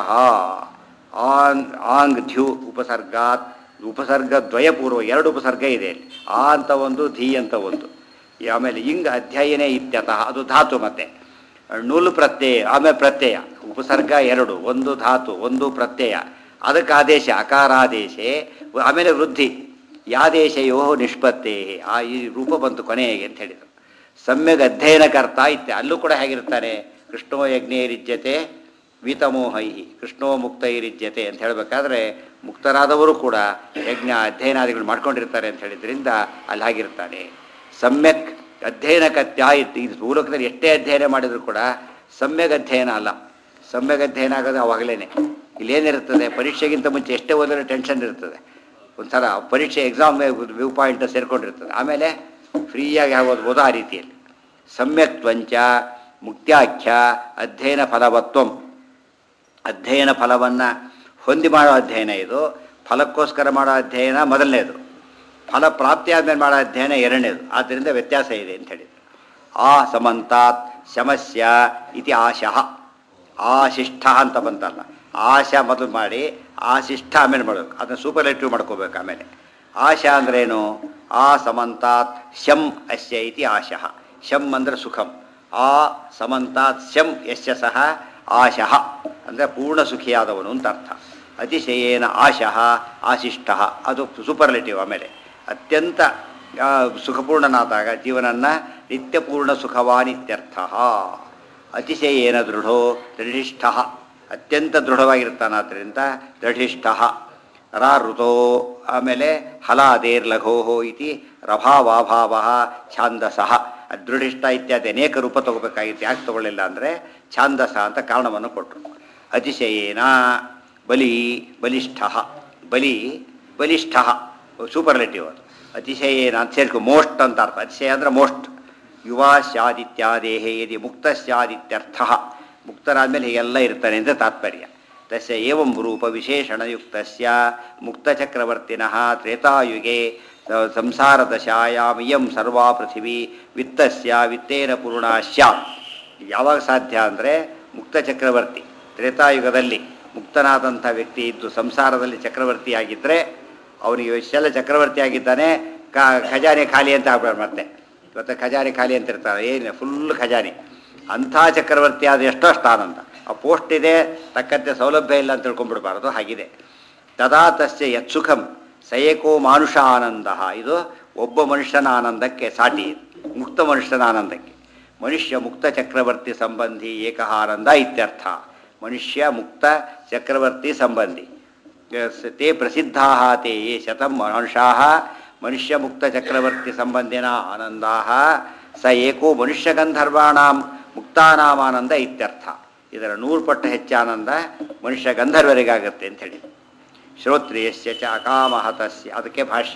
ಆನ್ ಆಂಗ್ ಧ್ಯು ಉಪಸರ್ಗಾತ್ ಉಪಸರ್ಗ ದ್ವಯಪೂರ್ವ ಎರಡು ಉಪಸರ್ಗ ಇದೆ ಇಲ್ಲಿ. ಆ ಅಂತ ಒಂದು ಧಿ ಅಂತ ಒಂದು ಈ ಆಮೇಲೆ ಇಂಗ್ ಅಧ್ಯಯನೇ ಇತ್ಯತಃ ಅದು ಧಾತು ಮತ್ತೆ ನೂಲು ಪ್ರತ್ಯಯ ಆಮೇಲೆ ಪ್ರತ್ಯಯ ಉಪಸರ್ಗ ಎರಡು ಒಂದು ಧಾತು ಒಂದು ಪ್ರತ್ಯಯ ಅದಕ್ಕೆ ಆದೇಶ ಅಕಾರಾದೇಶೆ ಆಮೇಲೆ ವೃದ್ಧಿ ಯಾದೇಶಯೋ ನಿಷ್ಪತ್ತೇ ಆ ಈ ರೂಪ ಬಂತು ಕೊನೆಗೆ ಅಂತ ಹೇಳಿದರು ಸಮ್ಯಗ್ ಅಧ್ಯಯನಕರ್ತ ಇತ್ಯ ಅಲ್ಲೂ ಕೂಡ ಹೇಗಿರ್ತಾನೆ ಕೃಷ್ಣೋ ಯಜ್ಞೇರಿಜ್ಯತೆ ವೀತಮೋಹೈ ಕೃಷ್ಣೋ ಮುಕ್ತೈರಿಜ್ಯತೆ ಅಂತ ಹೇಳಬೇಕಾದ್ರೆ ಮುಕ್ತರಾದವರು ಕೂಡ ಯಜ್ಞ ಅಧ್ಯಯನಾದಿಗಳು ಮಾಡ್ಕೊಂಡಿರ್ತಾರೆ ಅಂತ ಹೇಳಿದ್ರಿಂದ ಅಲ್ಲಿ ಹಾಗಿರ್ತಾನೆ ಸಮ್ಯಕ್ ಅಧ್ಯಯನಕತ್ಯ ಇತ್ತು ಇದು ಭೂಲೋಕದಲ್ಲಿ ಎಷ್ಟೇ ಅಧ್ಯಯನ ಮಾಡಿದರೂ ಕೂಡ ಸಮ್ಯಕ್ ಅಧ್ಯಯನ ಅಲ್ಲ ಸಮ್ಯಕ್ ಅಧ್ಯಯನ ಆಗೋದು ಅವಾಗಲೇ ಇಲ್ಲೇನಿರ್ತದೆ ಪರೀಕ್ಷೆಗಿಂತ ಮುಂಚೆ ಎಷ್ಟೇ ಓದಿದ್ರೆ ಟೆನ್ಷನ್ ಇರ್ತದೆ ಒಂಥರ ಪರೀಕ್ಷೆ ಎಕ್ಸಾಮ್ ವ್ಯೂ ಪಾಯಿಂಟ್ ಸೇರ್ಕೊಂಡಿರ್ತದೆ ಆಮೇಲೆ ಫ್ರೀಯಾಗಿ ಓದ್ಬೋದು ಆ ರೀತಿಯಲ್ಲಿ ಸಮ್ಯಕ್ತ್ವಂಚ ಮುಕ್ತ್ಯಾಖ್ಯ ಅಧ್ಯಯನ ಫಲವತ್ವಂ ಅಧ್ಯಯನ ಫಲವನ್ನು ಹೊಂದಿ ಮಾಡೋ ಅಧ್ಯಯನ ಇದು ಫಲಕ್ಕೋಸ್ಕರ ಮಾಡೋ ಅಧ್ಯಯನ ಮೊದಲನೇದು ಫಲ ಪ್ರಾಪ್ತಿ ಆದ್ಮೇಲೆ ಮಾಡೋ ಅಧ್ಯಯನ ಎರಡನೇದು ಆದ್ದರಿಂದ ವ್ಯತ್ಯಾಸ ಇದೆ ಅಂತ ಹೇಳಿದ್ರು ಆ ಸಮಂತಾತ್ ಶಮಸ್ಯ ಇತಿ ಆಶಃ ಆಶಿಷ್ಠ ಅಂತ ಬಂತಲ್ಲ ಆಶ ಮೊದಲು ಮಾಡಿ ಆಶಿಷ್ಠ ಆಮೇಲೆ ಮಾಡಬೇಕು ಅದನ್ನು ಸೂಪರ್ಲೇಟಿವ್ ಮಾಡ್ಕೋಬೇಕು ಆಮೇಲೆ ಆಶಾ ಅಂದ್ರೇನು ಆ ಸಮಂತಾತ್ ಶಂ ಅಸ್ಯ ಇತಿ ಆಶಃ ಶಂ ಅಂದರೆ ಸುಖಂ ಆ ಸಮಂತಾತ್ ಶಂ ಯಶ್ಯ ಸಹ ಆಶಃ ಅಂದರೆ ಪೂರ್ಣ ಸುಖಿಯಾದವನು ಅಂತ ಅರ್ಥ ಅತಿಶಯೇನ ಆಶಃ ಆಶಿಷ್ಟ ಅದು ಸೂಪರ್ಲೇಟಿವ್ ಆಮೇಲೆ ಅತ್ಯಂತ ಆ, ಸುಖಪೂರ್ಣನಾದಾಗ ಜೀವನನ್ನ ನಿತ್ಯಪೂರ್ಣ ಸುಖವಾನಿತ್ಯರ್ಥ ಅತಿಶಯೇನ ದೃಢೋ ದೃಢಿಷ್ಠ ಅತ್ಯಂತ ದೃಢವಾಗಿರ್ತಾನಾದ್ರಿಂದ ದೃಢಿಷ್ಠ ರಾಋತೋ ಆಮೇಲೆ ಹಲಾದೇರ್ ಲಘೋ ಇತಿ ರಭಾವಾಭಾವ ಛಾಂದಸಃ ದೃಢಿಷ್ಠ ಇತ್ಯಾದಿ ಅನೇಕ ರೂಪ ತಗೋಬೇಕಾಗಿತ್ತು ಯಾಕೆ ತಗೊಳ್ಳಿಲ್ಲ ಅಂದರೆ ಛಾಂದಸ ಅಂತ ಕಾರಣವನ್ನು ಕೊಟ್ಟರು ಅತಿಶಯೇನ ಬಲಿ ಬಲಿಷ್ಠ ಬಲಿ ಬಲಿಷ್ಠ ಸೂಪರ್ಲೇಟಿವ್ ಅದು ಅತಿಶಯೇನ ಅಂತ ಸೇರ್ಕೊ ಮೋಸ್ಟ್ ಅಂತ ಅರ್ಥ ಅತಿಶಯ ಅಂದರೆ ಮೋಸ್ಟ್ ಯುವ ಸ್ಯಾದಿತ್ಯಾದೇಹೇ ಯದಿ ಮುಕ್ತ ಸ್ಯಾದಿತ್ಯರ್ಥ ಮುಕ್ತರಾದ್ಮೇಲೆ ಹೀಗೆಲ್ಲ ಇರ್ತಾನೆ ಅಂತ ತಾತ್ಪರ್ಯ ತಸ್ಯ ಏವಂ ರೂಪ ವಿಶೇಷಣಯುಕ್ತಸ್ಯ ಮುಕ್ತಚಕ್ರವರ್ತಿನಃ ತ್ರೇತಾಯುಗೆ ಸ- ಸಂಸಾರದಶಾಯಾಮ್ ಇಯಂ ಸರ್ವಾ ಪೃಥಿವಿ ವಿತ್ತಸ್ಯ ವಿತ್ತೇನ ಪೂರ್ಣ ಸ್ಯಾತ್ ಯಾವಾಗ ಸಾಧ್ಯ ಅಂದರೆ ಮುಕ್ತ ಚಕ್ರವರ್ತಿ ತ್ರೇತಾಯುಗದಲ್ಲಿ ಮುಕ್ತನಾದಂಥ ವ್ಯಕ್ತಿ ಇದ್ದು ಸಂಸಾರದಲ್ಲಿ ಚಕ್ರವರ್ತಿಯಾಗಿದ್ದರೆ ಅವನಿಗೆ ಇಷ್ಟೆಲ್ಲ ಚಕ್ರವರ್ತಿ ಆಗಿದ್ದಾನೆ ಕ ಖಜಾನೆ ಖಾಲಿ ಅಂತ ಆಗ್ಬೇಡ ಮತ್ತೆ ಇವತ್ತು ಖಜಾನೆ ಖಾಲಿ ಅಂತ ಇರ್ತಾರೆ ಏನು ಫುಲ್ ಖಜಾನೆ ಅಂಥ ಚಕ್ರವರ್ತಿ ಆದ ಎಷ್ಟೋ ಅಷ್ಟು ಆನಂದ ಆ ಪೋಸ್ಟ್ ಇದೆ ತಕ್ಕಂತೆ ಸೌಲಭ್ಯ ಇಲ್ಲ ಅಂತ ತಿಳ್ಕೊಂಡ್ಬಿಡ್ಬಾರ್ದು ಹಾಗಿದೆ ತದಾ ತಸ್ಯ ಯತ್ಸುಖಂ ಸಯಕೋ ಮಾನುಷ ಆನಂದ ಇದು ಒಬ್ಬ ಮನುಷ್ಯನ ಆನಂದಕ್ಕೆ ಸಾಟಿ ಇದು. ಮುಕ್ತ ಮನುಷ್ಯನ ಆನಂದಕ್ಕೆ ಮನುಷ್ಯ ಮುಕ್ತ ಚಕ್ರವರ್ತಿ ಸಂಬಂಧಿ ಏಕಃ ಆನಂದ ಇತ್ಯರ್ಥ ಮನುಷ್ಯ ಮುಕ್ತ ಚಕ್ರವರ್ತಿ ಸಂಬಂಧಿ ಸ- ತೇ ಪ್ರಸಿದ್ಧಾ ತೇ ಯೇ ಶತಂ ಮನುಷಾ ಮನುಷ್ಯ ಮುಕ್ತ ಚಕ್ರವರ್ತಿ ಸಂಬಂಧಿನ ಆನಂದಾ ಸ ಏಕೋ ಮನುಷ್ಯ ಗಂಧರ್ವಾಣಾಂ ಮುಕ್ತಾನಾಂ ಆನಂದ ಇತ್ಯರ್ಥ ಇದರ ನೂರು ಪಟ್ಟು ಹೆಚ್ಚು ಆನಂದ ಮನುಷ್ಯ ಗಂಧರ್ವರಿಗಾಗತ್ತೆ ಅಂತ ಹೇಳಿ ಶ್ರೋತ್ರಿಯಸ್ಯ ಚ ಅಕಾಮಹತಸ್ಯ ಅದಕ್ಕೆ ಭಾಷ್ಯ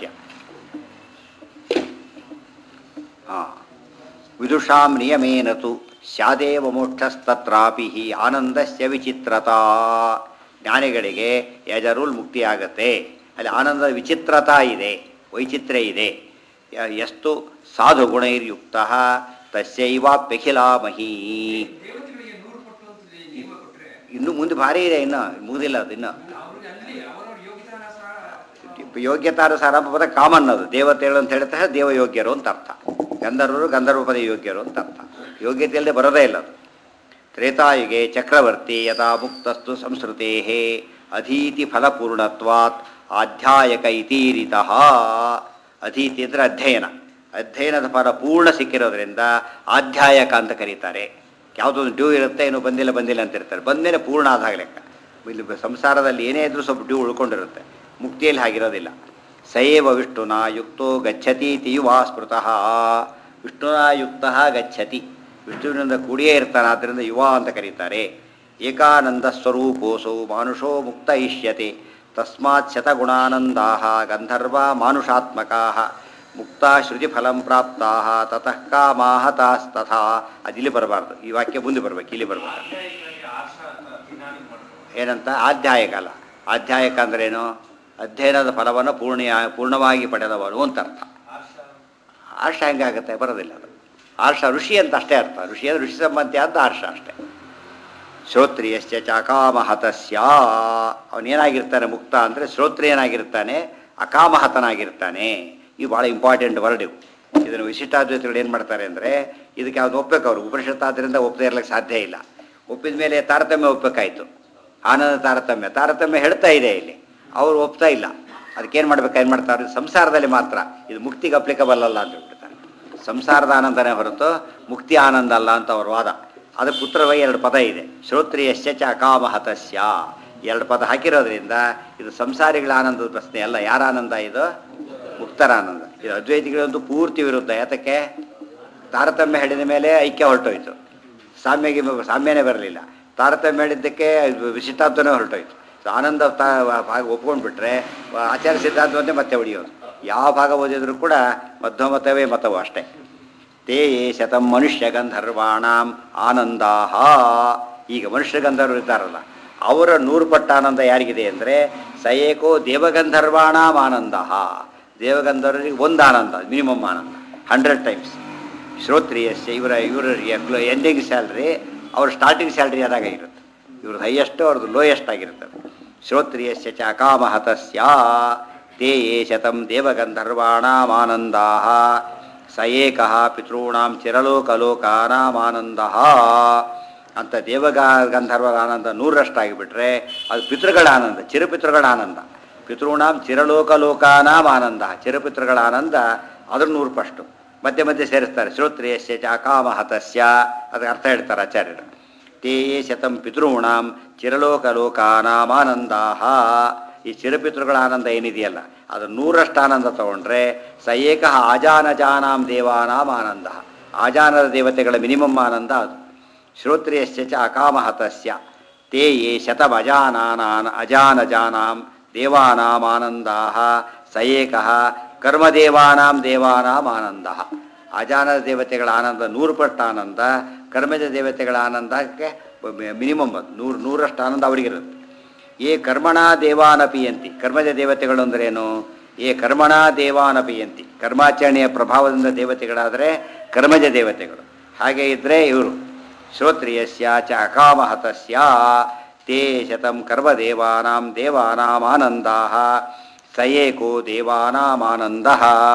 ಹಾಂ ವಿದುಷಾಂ ನಿಯಮೇನ ತು ಸ್ಯಾದೇವ ಮೋಕ್ಷಸ್ತತ್ರಾಪಿ ಹಿ ಆನಂದಸ್ಯ ವಿಚಿತ್ರತಾ ಜ್ಞಾನಿಗಳಿಗೆ ಯಜ ರೂಲ್ ಮುಕ್ತಿಯಾಗತ್ತೆ ಅಲ್ಲಿ ಆನಂದದ ವಿಚಿತ್ರತಾ ಇದೆ ವೈಚಿತ್ರ್ಯ ಇದೆ ಯ- ಎಷ್ಟು ಸಾಧು ಗುಣೈರ್ಯುಕ್ತ ತಸ್ಯೈವಾಪ್ಯಖಿಲಾಮಹಿ ದೇವತೆಗಳಿಗೆ ನೂರು ಪಟ್ಟು ಅಂತ ನಿಯಮ ಕೊಟ್ರೆ ಇನ್ನು ಮುಂದೆ ಭಾರಿ ಇದೆ ಇನ್ನು ಮುಗಿದಿಲ್ಲ ಅದು ಇನ್ನು ಅವ್ರಿಗೆ ಅಲ್ಲಿ ಅವರ ಯೋಗ್ಯತಾನುಸಾರ ಯೋಗ್ಯತಾನುಸಾರ ಪದ ಕಾಮನ್ ಅದು ದೇವತೆಗಳು ಅಂತ ಹೇಳ್ತಾರೆ ದೇವಯೋಗ್ಯರು ಅಂತ ಅರ್ಥ ಗಂಧರ್ವರು ಗಂಧರ್ವ ಪದ ಯೋಗ್ಯರು ಅಂತ ಅರ್ಥ ಯೋಗ್ಯತೆ ಇಲ್ಲದೆ ಬರೋದೇ ಇಲ್ಲ ಅದು ತ್ರೇತಾಯುಗೆ ಚಕ್ರವರ್ತಿ ಯಥಾ ಮುಕ್ತಸ್ತು ಸಂಸ್ಕೃತೇ ಅಧೀತಿ ಫಲಪೂರ್ಣತ್ವಾತ್ ಆಧ್ಯಾಯಕ ಇತೀರಿತಃ ಅಧೀತಿ ಅಂದರೆ ಅಧ್ಯಯನ ಅಧ್ಯಯನದ ಫಲ ಪೂರ್ಣ ಸಿಕ್ಕಿರೋದ್ರಿಂದ ಆಧ್ಯಾಯಕ ಅಂತ ಕರೀತಾರೆ ಯಾವುದೋ ಒಂದು ಡ್ಯೂ ಇರುತ್ತೆ ಏನು ಬಂದಿಲ್ಲ ಬಂದಿಲ್ಲ ಅಂತ ಇರ್ತಾರೆ ಬಂದೇನೆ ಪೂರ್ಣ ಆದಾಗ ಲೆಕ್ಕ ಇಲ್ಲಿ ಬ- ಸಂಸಾರದಲ್ಲಿ ಏನೇ ಇದ್ರೂ ಸ್ವಲ್ಪ ಡ್ಯೂ ಉಳ್ಕೊಂಡಿರುತ್ತೆ ಮುಕ್ತಿಯಲ್ಲಿ ಹಾಗಿರೋದಿಲ್ಲ ಸಯೇವ ವಿಷ್ಣುನಾ ಯುಕ್ತೋ ಗಚ್ಚತೀತಿ ಯುವಾ ಸ್ಮೃತಃ ವಿಷ್ಣುನಾ ಯುಕ್ತ ಗಚ್ಚತಿ ವಿಷ್ಣುವಿನಿಂದ ಕೂಡಿಯೇ ಇರ್ತಾನೆ ಆದ್ದರಿಂದ ಯುವ ಅಂತ ಕರೀತಾರೆ ಏಕಾನಂದ ಸ್ವರೂಪೋಸೌ ಮಾನುಷೋ ಮುಕ್ತ ಇಷ್ಯತೆ ತಸ್ಮಾತ್ ಶತಗುಣಾನಂದಾ ಗಂಧರ್ವ ಮಾನುಷಾತ್ಮಕಾ ಮುಕ್ತ ಶ್ರುತಿಫಲಂ ಪ್ರಾಪ್ತಾ ತತಃ ಕಾಮಾಹತಾಸ್ತಥಾ ಅದಿಲ್ಲಿ ಬರಬಾರ್ದು ಈ ವಾಕ್ಯ ಮುಂದೆ ಬರ್ಬೇಕು ಇಲ್ಲಿ ಬರ್ಬೇಕು ಆಧ್ಯಾಯಿಕವಾಗಿ ಆರ್ಷ ಅಂತ ಜ್ಞಾನಿ ಮಾಡ್ತಾರೆ ಏನಂತ ಆಧ್ಯಾಯಕ ಅಲ್ಲ ಆಧ್ಯಾಯಕ ಅಂದ್ರೇನು ಅಧ್ಯಯನದ ಫಲವನ್ನು ಪೂರ್ಣಿಯ ಪೂರ್ಣವಾಗಿ ಪಡೆದವನು ಅಂತ ಅರ್ಥ ಆರ್ಷ ಆರ್ಷ ಹೆಂಗಾಗುತ್ತೆ ಬರೋದಿಲ್ಲ ಅದು ಆರ್ಷ ಋಷಿ ಅಂತ ಅಷ್ಟೇ ಅರ್ಥ ಋಷಿ ಅಂದ್ರೆ ಋಷಿ ಸಂಬಂಧಿ ಅಂತ ಆರ್ಷ ಅಷ್ಟೇ ಶ್ರೋತ್ರಿಯಶ್ಚ ಚಾಕಾಮಹತಸ್ಯ ಅವನೇನಾಗಿರ್ತಾನೆ ಮುಕ್ತ ಅಂದರೆ ಶ್ರೋತ್ರಿಯನಾಗಿರ್ತಾನೆ ಅಕಾಮಹತನಾಗಿರ್ತಾನೆ ಇವು ಭಾಳ ಇಂಪಾರ್ಟೆಂಟ್ ವರ್ಡ್ ಇವು ಇದನ್ನು ವಿಶಿಷ್ಟಾದ್ವೈತಗಳು ಏನು ಮಾಡ್ತಾರೆ ಅಂದರೆ ಇದಕ್ಕೆ ಯಾವ್ದು ಒಪ್ಪಬೇಕು ಅವರು ಉಪನಿಷತ್ತಾದ್ರಿಂದ ಒಪ್ಪದೇ ಇರ್ಲಿಕ್ಕೆ ಸಾಧ್ಯ ಇಲ್ಲ ಒಪ್ಪಿದ ಮೇಲೆ ತಾರತಮ್ಯ ಒಪ್ಪಬೇಕಾಯ್ತು ಆನಂದ ತಾರತಮ್ಯ ತಾರತಮ್ಯ ಹೇಳ್ತಾ ಇದೆ ಇಲ್ಲಿ ಅವರು ಒಪ್ತಾ ಇಲ್ಲ ಅದಕ್ಕೇನು ಮಾಡ್ಬೇಕು ಏನು ಮಾಡ್ತಾರೆ ಸಂಸಾರದಲ್ಲಿ ಮಾತ್ರ ಇದು ಮುಕ್ತಿಗೆ ಅಪ್ಲಿಕಬಲ್ ಅಲ್ಲ ಅಂತ ಹೇಳ್ಬಿಡ್ತಾರೆ ಸಂಸಾರದ ಆನಂದನೇ ಹೊರತು ಮುಕ್ತಿ ಆನಂದ ಅಲ್ಲ ಅಂತ ಅವ್ರ ವಾದ ಅದಕ್ಕೆ ಉತ್ತರವಾಗಿ ಎರಡು ಪದ ಇದೆ ಶ್ರೋತ್ರಿಯಶ್ಚ ಚ ಅಕಾಮಹತಸ್ಯ ಎರಡು ಪದ ಹಾಕಿರೋದ್ರಿಂದ ಇದು ಸಂಸಾರಿಗಳ ಆನಂದದ ಪ್ರಶ್ನೆ ಅಲ್ಲ ಯಾರ ಆನಂದ ಇದು ಮುಕ್ತರ ಆನಂದ ಇದು ಅದ್ವೈತಿಗಳಂತೂ ಪೂರ್ತಿ ವಿರುದ್ಧ ಯಾತಕ್ಕೆ ತಾರತಮ್ಯ ಹೇಳಿದ ಮೇಲೆ ಐಕ್ಯ ಹೊರಟೋಯ್ತು ಸಾಮ್ಯಗೆ ಸಾಮ್ಯನೇ ಬರಲಿಲ್ಲ ತಾರತಮ್ಯ ಹೇಳಿದ್ದಕ್ಕೆ ಇದು ವಿಶಿಷ್ಟಾರ್ಥನೇ ಹೊರಟೋಯ್ತು ಸೊ ಆನಂದ ತಾ ಭಾಗ ಒಪ್ಕೊಂಡ್ಬಿಟ್ರೆ ಆಚಾರ ಸಿದ್ಧಾಂತವಂತೆ ಮತ್ತೆ ಉಳಿಯೋದು ಯಾವ ಭಾಗ ಓದಿದ್ರು ಕೂಡ ಮಧ್ವಮತವೇ ಮತವು ಅಷ್ಟೇ ತೇ ಯೇ ಶತಂ ಮನುಷ್ಯ ಗಂಧರ್ವಾಣಾಂ ಆನಂದಾಹ ಈಗ ಮನುಷ್ಯ ಗಂಧರ್ವರು ಇದ್ದಾರಲ್ಲ ಅವರ ನೂರು ಪಟ್ಟ ಆನಂದ ಯಾರಿಗಿದೆ ಅಂದರೆ ಸಯೇಕೋ ದೇವಗಂಧರ್ವಾಣಾಂ ಆನಂದ ದೇವಗಂಧರ್ವರಿಗೆ ಒಂದು ಆನಂದ ಮಿನಿಮಮ್ ಆನಂದ ಹಂಡ್ರೆಡ್ ಟೈಮ್ಸ್ ಶ್ರೋತ್ರಿಯಸ್ಯ ಇವರ ಇವರ ಎಂಡಿಂಗ್ ಸ್ಯಾಲ್ರಿ ಅವ್ರ ಸ್ಟಾರ್ಟಿಂಗ್ ಸ್ಯಾಲ್ರಿ ಆದಾಗ ಇರುತ್ತೆ ಇವ್ರದ್ದು ಹೈಯೆಸ್ಟ್ ಅವ್ರದ್ದು ಲೋಯೆಸ್ಟ್ ಆಗಿರುತ್ತೆ ಶ್ರೋತ್ರಿಯಸ್ಯ ಚ ಅಕಾಮಹತಸ್ಯ ತೇ ಯೇ ಶತಂ ದೇವಗಂಧರ್ವಾಣಾಮಾನಂದಾ ಸ ಏಕಃ ಪಿತॄಣಾಂ ಚಿರಲೋಕಲೋಕಾನಾಮಾನಂದ ಅಂತ ದೇವಗ ಗಂಧರ್ವರ ಆನಂದ ನೂರರಷ್ಟಾಗಿಬಿಟ್ರೆ ಅದು ಪಿತೃಗಳ ಆನಂದ ಚಿರಪಿತೃಗಳ ಆನಂದ ಪಿತೃಣಾಂ ಚಿರಲೋಕಲೋಕಾನಾಂ ಆನಂದ ಚಿರಪಿತೃಗಳ ಆನಂದ ಅದ್ರ ನೂರು ಪಷ್ಟು ಮಧ್ಯೆ ಮಧ್ಯೆ ಸೇರಿಸ್ತಾರೆ ಶ್ರೋತ್ರಿಯಸ್ಯ ಚ ಅಕಾಮಹತಸ್ಯ ಅದಕ್ಕೆ ಅರ್ಥ ಹೇಳ್ತಾರೆ ಆಚಾರ್ಯರು ತೇ ಯೇ ಶತಂ ಪಿತॄಣಾಂ ಚಿರಲೋಕಲೋಕಾನಾಮಾನಂದಾ ಈ ಚಿರಪಿತೃಗಳ ಆನಂದ ಏನಿದೆಯಲ್ಲ ಅದು ನೂರಷ್ಟು ಆನಂದ ತಗೊಂಡ್ರೆ ಸ ಏಕ ಆಜಾನಜಾನಾಂ ದೇವಾನಾಂ ಆನಂದ ಆಜಾನದ ದೇವತೆಗಳ ಮಿನಿಮಮ್ ಆನಂದ ಅದು ಶ್ರೋತ್ರಿಯಶ್ಚ ಚ ಅಕಾಮಹತಸ್ಯ ತೇ ಯೇ ಶತಮಜಾನಾನಾನ್ ಅಜಾನಜಾನಾಂ ದೇವಾನಾಂ ಆನಂದಾ ಸ ಏಕಃ ಕರ್ಮದೇವಾನಾಂ ದೇವಾನಾಂ ಆನಂದ ಅಜಾನದ ದೇವತೆಗಳ ಆನಂದ ನೂರು ಪಟ್ಟು ಆನಂದ ಕರ್ಮಜ ದೇವತೆಗಳ ಆನಂದಕ್ಕೆ ಮಿನಿಮಮ್ ಅದು ನೂರು ನೂರಷ್ಟು ಆನಂದ ಅವರಿಗಿರುತ್ತೆ ಏ ಕರ್ಮಣ ದೇವಾನಪಿಯಂತಿ ಕರ್ಮಜ ದೇವತೆಗಳು ಅಂದ್ರೇನು ಏ ಕರ್ಮಣ ದೇವಾನಪಿಯಂತಿ ಕರ್ಮಾಚರಣೆಯ ಪ್ರಭಾವದಿಂದ ದೇವತೆಗಳಾದರೆ ಕರ್ಮಜ ದೇವತೆಗಳು ಹಾಗೆ ಇದ್ದರೆ ಇವರು ಶ್ರೋತ್ರಿಯಸ್ಯ ಚ ಅಕಾಮಹತಸ್ಯ ತೇ ಶತಂ ಕರ್ಮದೇವಾನಾಂ ದೇವಾನಾಂ ಆನಂದಾ ಸ ಏಕೋ ದೇವಾನಾಂ ಆನಂದ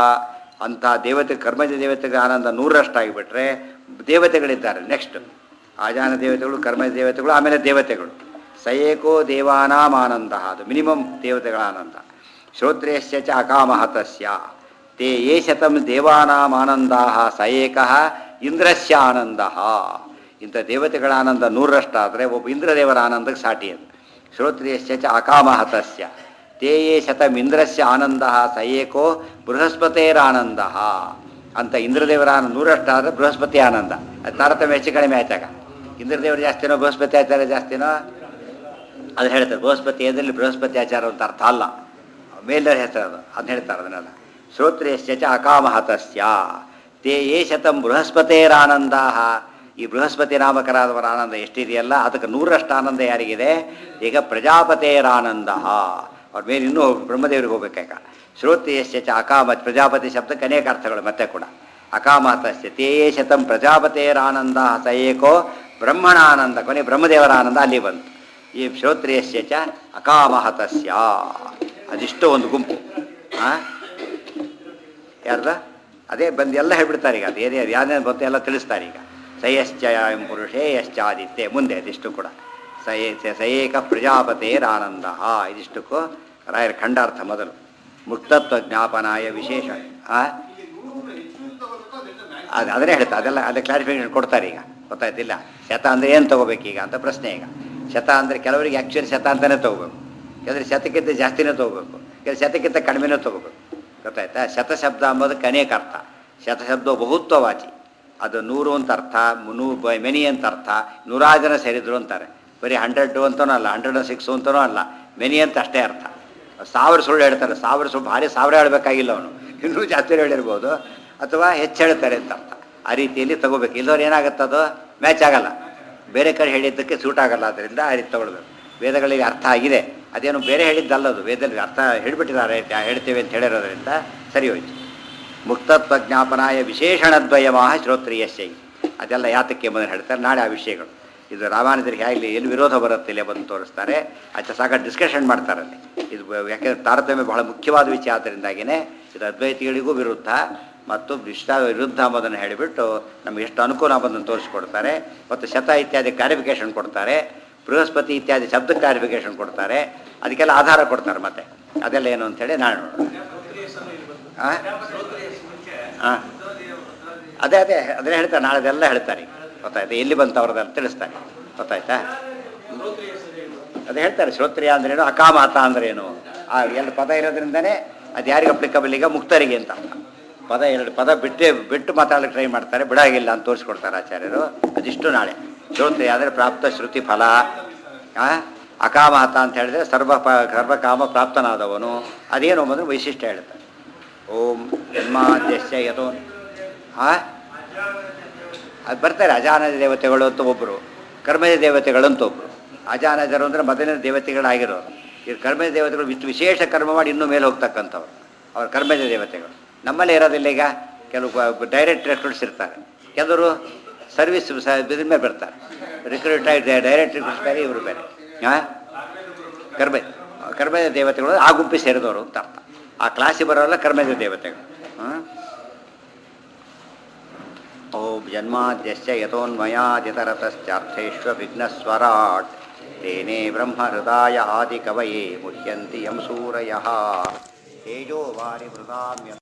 ಅಂಥ ದೇವತೆ ಕರ್ಮಜ ದೇವತೆಗಳ ಆನಂದ ನೂರರಷ್ಟಾಗಿಬಿಟ್ರೆ ದೇವತೆಗಳಿದ್ದಾರೆ ನೆಕ್ಸ್ಟ್ ಆಜಾನ ದೇವತೆಗಳು ಕರ್ಮ ದೇವತೆಗಳು ಆಮೇಲೆ ದೇವತೆಗಳು ಸ ಏಕೋ ದೇವಾನಾಂ ಆನಂದ ಅದು ಮಿನಿಮಮ್ ದೇವತೆಗಳ ಆನಂದ ಶ್ರೋತ್ರಿಯಸ್ಯ ಚ ಅಕಾಮಹತಸ್ಯ ತೇ ಯೇ ಶತಂ ದೇವಾನಾಂ ಆನಂದಾ ಸ ಏಕಃ ಇಂದ್ರಸ್ಯ ಆನಂದ ಇಂಥ ದೇವತೆಗಳ ಆನಂದ ನೂರರಷ್ಟಾದರೆ ಒಬ್ಬ ಇಂದ್ರದೇವರ ಆನಂದಕ್ಕೆ ಸಾಟಿ ಅದು ಶ್ರೋತ್ರಿಯಸ್ಯ ಚ ಅಕಾಮಹತಸ್ಯ ತೇ ಯೇ ಶತಂ ಇಂದ್ರಸ್ಯ ಆನಂದ ಸ ಏಕೋ ಬೃಹಸ್ಪತೇರಾನಂದ ಅಂತ ಇಂದ್ರದೇವರ ಆನಂದ ನೂರಷ್ಟಾದರೆ ಬೃಹಸ್ಪತಿ ಆನಂದ ಅದು ತಾರತಮ್ಯ ಹೆಚ್ಚು ಕಡಿಮೆ ಆಯ್ತಾಗ ಇಂದ್ರದೇವರು ಜಾಸ್ತಿನೋ ಬೃಹಸ್ಪತಿ ಆಚಾರ್ಯ ಜಾಸ್ತಿನೋ ಅದು ಹೇಳ್ತಾರೆ ಬೃಹಸ್ಪತಿ ಎದರಲ್ಲಿ ಬೃಹಸ್ಪತಿ ಆಚಾರ ಅಂತ ಅರ್ಥ ಅಲ್ಲ ಮೇಲರ ಹೆಸರು ಅದು ಅದನ್ನ ಹೇಳ್ತಾರೆ ಅದನ್ನೆಲ್ಲ ಶ್ರೋತ್ರಿಯಶ್ಚ ಚ ಅಕಾಮಹತಸ್ಯ ತೇ ಯೇ ಶತಂ ಬೃಹಸ್ಪತೇರಾನಂದ ಈ ಬೃಹಸ್ಪತಿ ನಾಮಕರಾದವರ ಆನಂದ ಎಷ್ಟಿದೆಯಲ್ಲ ಅದಕ್ಕೆ ನೂರಷ್ಟು ಆನಂದ ಯಾರಿಗಿದೆ ಈಗ ಪ್ರಜಾಪತೇರಾನಂದ ಅವ್ರ ಮೇಲೆ ಇನ್ನೂ ಬ್ರಹ್ಮದೇವರಿಗೆ ಹೋಗ್ಬೇಕಾಗ ಶ್ರೋತ್ರಿಯಶ್ಚ ಚ ಅಕಾಮ ಪ್ರಜಾಪತಿ ಶಬ್ದಕ್ಕೆ ಅನೇಕ ಅರ್ಥಗಳು ಮತ್ತೆ ಕೂಡ ಅಕಾಮಹತಸ್ಯ ತೇ ಯೇ ಶತಂ ಪ್ರಜಾಪತೇರಾನಂದ ಸ ಏಕೋ ಬ್ರಹ್ಮಣಾನಂದ ಕೊನೆ ಬ್ರಹ್ಮದೇವರ ಆನಂದ ಅಲ್ಲಿ ಬಂತು ಈ ಶ್ರೋತ್ರಿಯಸ್ಯ ಚ ಅಕಾಮಹತಸ್ಯ ಅದಿಷ್ಟು ಒಂದು ಗುಂಪು ಆ ಯಾರ್ದ ಅದೇ ಬಂದು ಎಲ್ಲ ಹೇಳ್ಬಿಡ್ತಾರೆ ಈಗ ಅದು ಏನೇ ಯಾವ್ದೇನು ಬಂತು ಎಲ್ಲ ತಿಳಿಸ್ತಾರೆ ಈಗ ಸಯಶ್ಚ ಎಂ ಪುರುಷೇ ಯಶ್ಚಾದಿತ್ಯ ಮುಂದೆ ಅದಿಷ್ಟು ಕೂಡ ಸಯೇ ಸಯೇಕ ಪ್ರಜಾಪತೇರಾನಂದ ಇದಿಷ್ಟಕ್ಕೂ ರಾಯರ ಖಂಡಾರ್ಥ ಮೊದಲು ಮುಕ್ತತ್ವ ಜ್ಞಾಪನಾಯ ವಿಶೇಷ ಆ ಅದು ಅದನ್ನೇ ಹೇಳ್ತಾ ಅದೆಲ್ಲ ಅದೇ ಕ್ಲಾರಿಫಿಕೇಶನ್ ಕೊಡ್ತಾರೆ ಈಗ ಗೊತ್ತಾಯ್ತಿಲ್ಲ ಶತ ಅಂದರೆ ಏನು ತೊಗೋಬೇಕೀಗ ಅಂತ ಪ್ರಶ್ನೆ ಈಗ ಶತ ಅಂದರೆ ಕೆಲವರಿಗೆ ಆ್ಯಕ್ಚುಲಿ ಶತ ಅಂತಲೇ ತೊಗೋಬೇಕು ಕೆಲವರು ಶತಕ್ಕಿಂತ ಜಾಸ್ತಿನೇ ತೊಗೋಬೇಕು ಕೆಲವು ಶತಕ್ಕಿಂತ ಕಡಿಮೆನೇ ತೊಗೋಬೇಕು ಗೊತ್ತಾಯ್ತಾ ಶತಶಬ್ದ ಅಂಬೋದಕ್ಕೆ ಅನೇಕ ಅರ್ಥ ಶತಶಬ್ದ ಬಹುತ್ವವಾಚಿ ಅದು ನೂರು ಅಂತ ಅರ್ಥ ನೂ ಮೆನಿ ಅಂತ ಅರ್ಥ ನೂರಾರು ಜನ ಸೇರಿದ್ರು ಅಂತಾರೆ ಬರೀ ಹಂಡ್ರೆಡ್ ಅಂತನೂ ಅಲ್ಲ ಹಂಡ್ರೆಡ್ ಸಿಕ್ಸ್ ಅಂತನೂ ಅಲ್ಲ ಮೆನಿ ಅಂತ ಅಷ್ಟೇ ಅರ್ಥ ಸಾವಿರ ಸುಳ್ಳು ಹೇಳ್ತಾರೆ ಸಾವಿರ ಸುಳ್ಳು ಭಾರಿ ಸಾವಿರ ಹೇಳಬೇಕಾಗಿಲ್ಲ ಅವನು ಇನ್ನೂ ಜಾಸ್ತಿ ಹೇಳಿರ್ಬೋದು ಅಥವಾ ಹೆಚ್ಚು ಹೇಳ್ತಾರೆ ಅಂತ ಅರ್ಥ ಆ ರೀತಿಯಲ್ಲಿ ತಗೋಬೇಕು ಇಲ್ಲವ್ರು ಏನಾಗುತ್ತೆ ಅದು ಮ್ಯಾಚ್ ಆಗಲ್ಲ ಬೇರೆ ಕಡೆ ಹೇಳಿದ್ದಕ್ಕೆ ಸೂಟ್ ಆಗಲ್ಲ ಅದರಿಂದ ಆ ರೀತಿ ತಗೊಳ್ಬೇಕು ವೇದಗಳಿಗೆ ಅರ್ಥ ಆಗಿದೆ ಅದೇನು ಬೇರೆ ಹೇಳಿದ್ದಲ್ಲದು ವೇದದಲ್ಲಿ ಅರ್ಥ ಹೇಳಿಬಿಟ್ಟಿದ್ದಾರೆ ಹೇಳ್ತೇವೆ ಅಂತ ಹೇಳಿರೋದ್ರಿಂದ ಸರಿ ಹೋಯ್ತು ಮುಕ್ತತ್ವ ಜ್ಞಾಪನಾಯ ವಿಶೇಷಣದ್ವಯಮಾಹ ಶ್ರೋತ್ರಿಯಶ್ಚೈ ಅದೆಲ್ಲ ಯಾತಕ್ಕೆ ಎಂಬುದನ್ನು ಹೇಳ್ತಾರೆ ನಾಳೆ ಆ ವಿಷಯಗಳು ಇದು ರಾಮಾನುಜರಿಗೆ ಹೇಗೆ ಎಲ್ಲಿ ವಿರೋಧ ಬರುತ್ತೆ ಇಲ್ಲಿ ಬಂದು ತೋರಿಸ್ತಾರೆ ಆಚೆ ಸಾಕಷ್ಟು ಡಿಸ್ಕಷನ್ ಮಾಡ್ತಾರೆ ಅಲ್ಲಿ ಇದು ಬ- ಯಾಕೆಂದ್ರೆ ತಾರತಮ್ಯ ಬಹಳ ಮುಖ್ಯವಾದ ವಿಷಯ ಆದ್ದರಿಂದಾಗಿಯೇ ಇದು ಅದ್ವೈತಿಗಳಿಗೂ ವಿರುದ್ಧ ಮತ್ತು ಇಷ್ಟ ವಿರುದ್ಧ ಎಂಬುದನ್ನು ಹೇಳಿಬಿಟ್ಟು ನಮ್ಗೆ ಎಷ್ಟು ಅನುಕೂಲ ಎಂಬುದನ್ನು ತೋರಿಸ್ಕೊಡ್ತಾರೆ ಮತ್ತು ಶತ ಇತ್ಯಾದಿ ಕ್ಲಾರಿಫಿಕೇಶನ್ ಕೊಡ್ತಾರೆ ಬೃಹಸ್ಪತಿ ಇತ್ಯಾದಿ ಶಬ್ದ ಕ್ಲಾರಿಫಿಕೇಶನ್ ಕೊಡ್ತಾರೆ ಅದಕ್ಕೆಲ್ಲ ಆಧಾರ ಕೊಡ್ತಾರೆ ಮತ್ತೆ ಅದೆಲ್ಲ ಏನು ಅಂತೇಳಿ ನಾನು ನೋಡೋಣ ಹಾಂ ಹಾಂ ಅದೇ ಅದೇ ಅದನ್ನೇ ಹೇಳ್ತಾರೆ ನಾಳೆ ಅದೆಲ್ಲ ಹೇಳ್ತಾರೆ ಗೊತ್ತಾಯ್ತಾ ಎಲ್ಲಿ ಬಂತು ಅವ್ರದ್ದೆಲ್ಲ ತಿಳಿಸ್ತಾರೆ ಗೊತ್ತಾಯ್ತಾ ಅದೇ ಹೇಳ್ತಾರೆ ಶ್ರೋತ್ರಿಯ ಅಂದ್ರೇನು ಅಕಾಮಾತ ಅಂದ್ರೇನು ಆ ಎರಡು ಪದ ಇರೋದ್ರಿಂದನೇ ಅದು ಯಾರಿಗೆ ಅಪ್ಲಿಕಬಲ್ ಈಗ ಮುಕ್ತರಿಗೆ ಅಂತ ಅರ್ಥ ಪದ ಎರಡು ಪದ ಬಿಟ್ಟೇ ಬಿಟ್ಟು ಮಾತಾಡಲಿಕ್ಕೆ ಟ್ರೈ ಮಾಡ್ತಾರೆ ಬಿಡಾಗಿಲ್ಲ ಅಂತ ತೋರಿಸ್ಕೊಡ್ತಾರೆ ಆಚಾರ್ಯರು ಅದಿಷ್ಟು ನಾಳೆ ಶ್ರೋತ್ರಿಯ ಅಂದರೆ ಪ್ರಾಪ್ತ ಶ್ರುತಿ ಫಲ ಆ, ಅಕಾಮಾತ ಅಂತ ಹೇಳಿದ್ರೆ ಸರ್ವ ಪ ಸರ್ವಕಾಮ ಪ್ರಾಪ್ತನಾದವನು ಅದೇನು ಅಂಬುದು ವೈಶಿಷ್ಟ್ಯ ಹೇಳ್ತಾರೆ ಓಂ ಜನ್ಮಾದ್ಯಶ್ಯ ಯಥೋ ಆ ಅದು ಬರ್ತಾರೆ ಅಜಾನದ ದೇವತೆಗಳು ಅಂತ ಒಬ್ಬರು ಕರ್ಮದ ದೇವತೆಗಳು ಅಂತ ಒಬ್ಬರು ಅಜಾನಜರು ಅಂದರೆ ಮೊದಲಿನ ದೇವತೆಗಳಾಗಿರೋರು ಈ ಕರ್ಮದ ದೇವತೆಗಳು ವಿತ್ ವಿಶೇಷ ಕರ್ಮ ಮಾಡಿ ಇನ್ನೂ ಮೇಲೆ ಹೋಗ್ತಕ್ಕಂಥವ್ರು ಅವ್ರ ಕರ್ಮದ ದೇವತೆಗಳು ನಮ್ಮಲ್ಲೇ ಇರೋದಿಲ್ಲ ಈಗ ಕೆಲವು ಡೈರೆಕ್ಟ್ ರೆಕ್ರೂಟ್ಸ್ ಇರ್ತಾರೆ ಕೆಲವರು ಸರ್ವಿಸ್ ಇದ್ರ ಮೇಲೆ ಬರ್ತಾರೆ ರಿಕ್ರೂಟ್ ಡೈರೆಕ್ಟ್ ರಿಕ್ರೂಟ್ಸ್ ಬೇರೆ ಇವರು ಬೇರೆ ಹಾಂ ಕರ್ಮ ಕರ್ಮದ ದೇವತೆಗಳು ಆ ಗುಂಪಿ ಸೇರಿದವರು ಅಂತ ಅರ್ಥ ಆ ಕ್ಲಾಸಿಗೆ ಬರೋಲ್ಲ ಕರ್ಮದ ದೇವತೆಗಳು ಹಾಂ ಓಂ ಜನ್ಮಾದ್ಯಶ್ಚ ಯಥೋನ್ಮಯಾದಿತರತಶ್ಚಾರ್ಥೇष्वभिघ्नस्वराट् तेने ब्रह्महृदाय आदिकवये मुह्यन्ति यं सूरयः तेजो वारिभृतां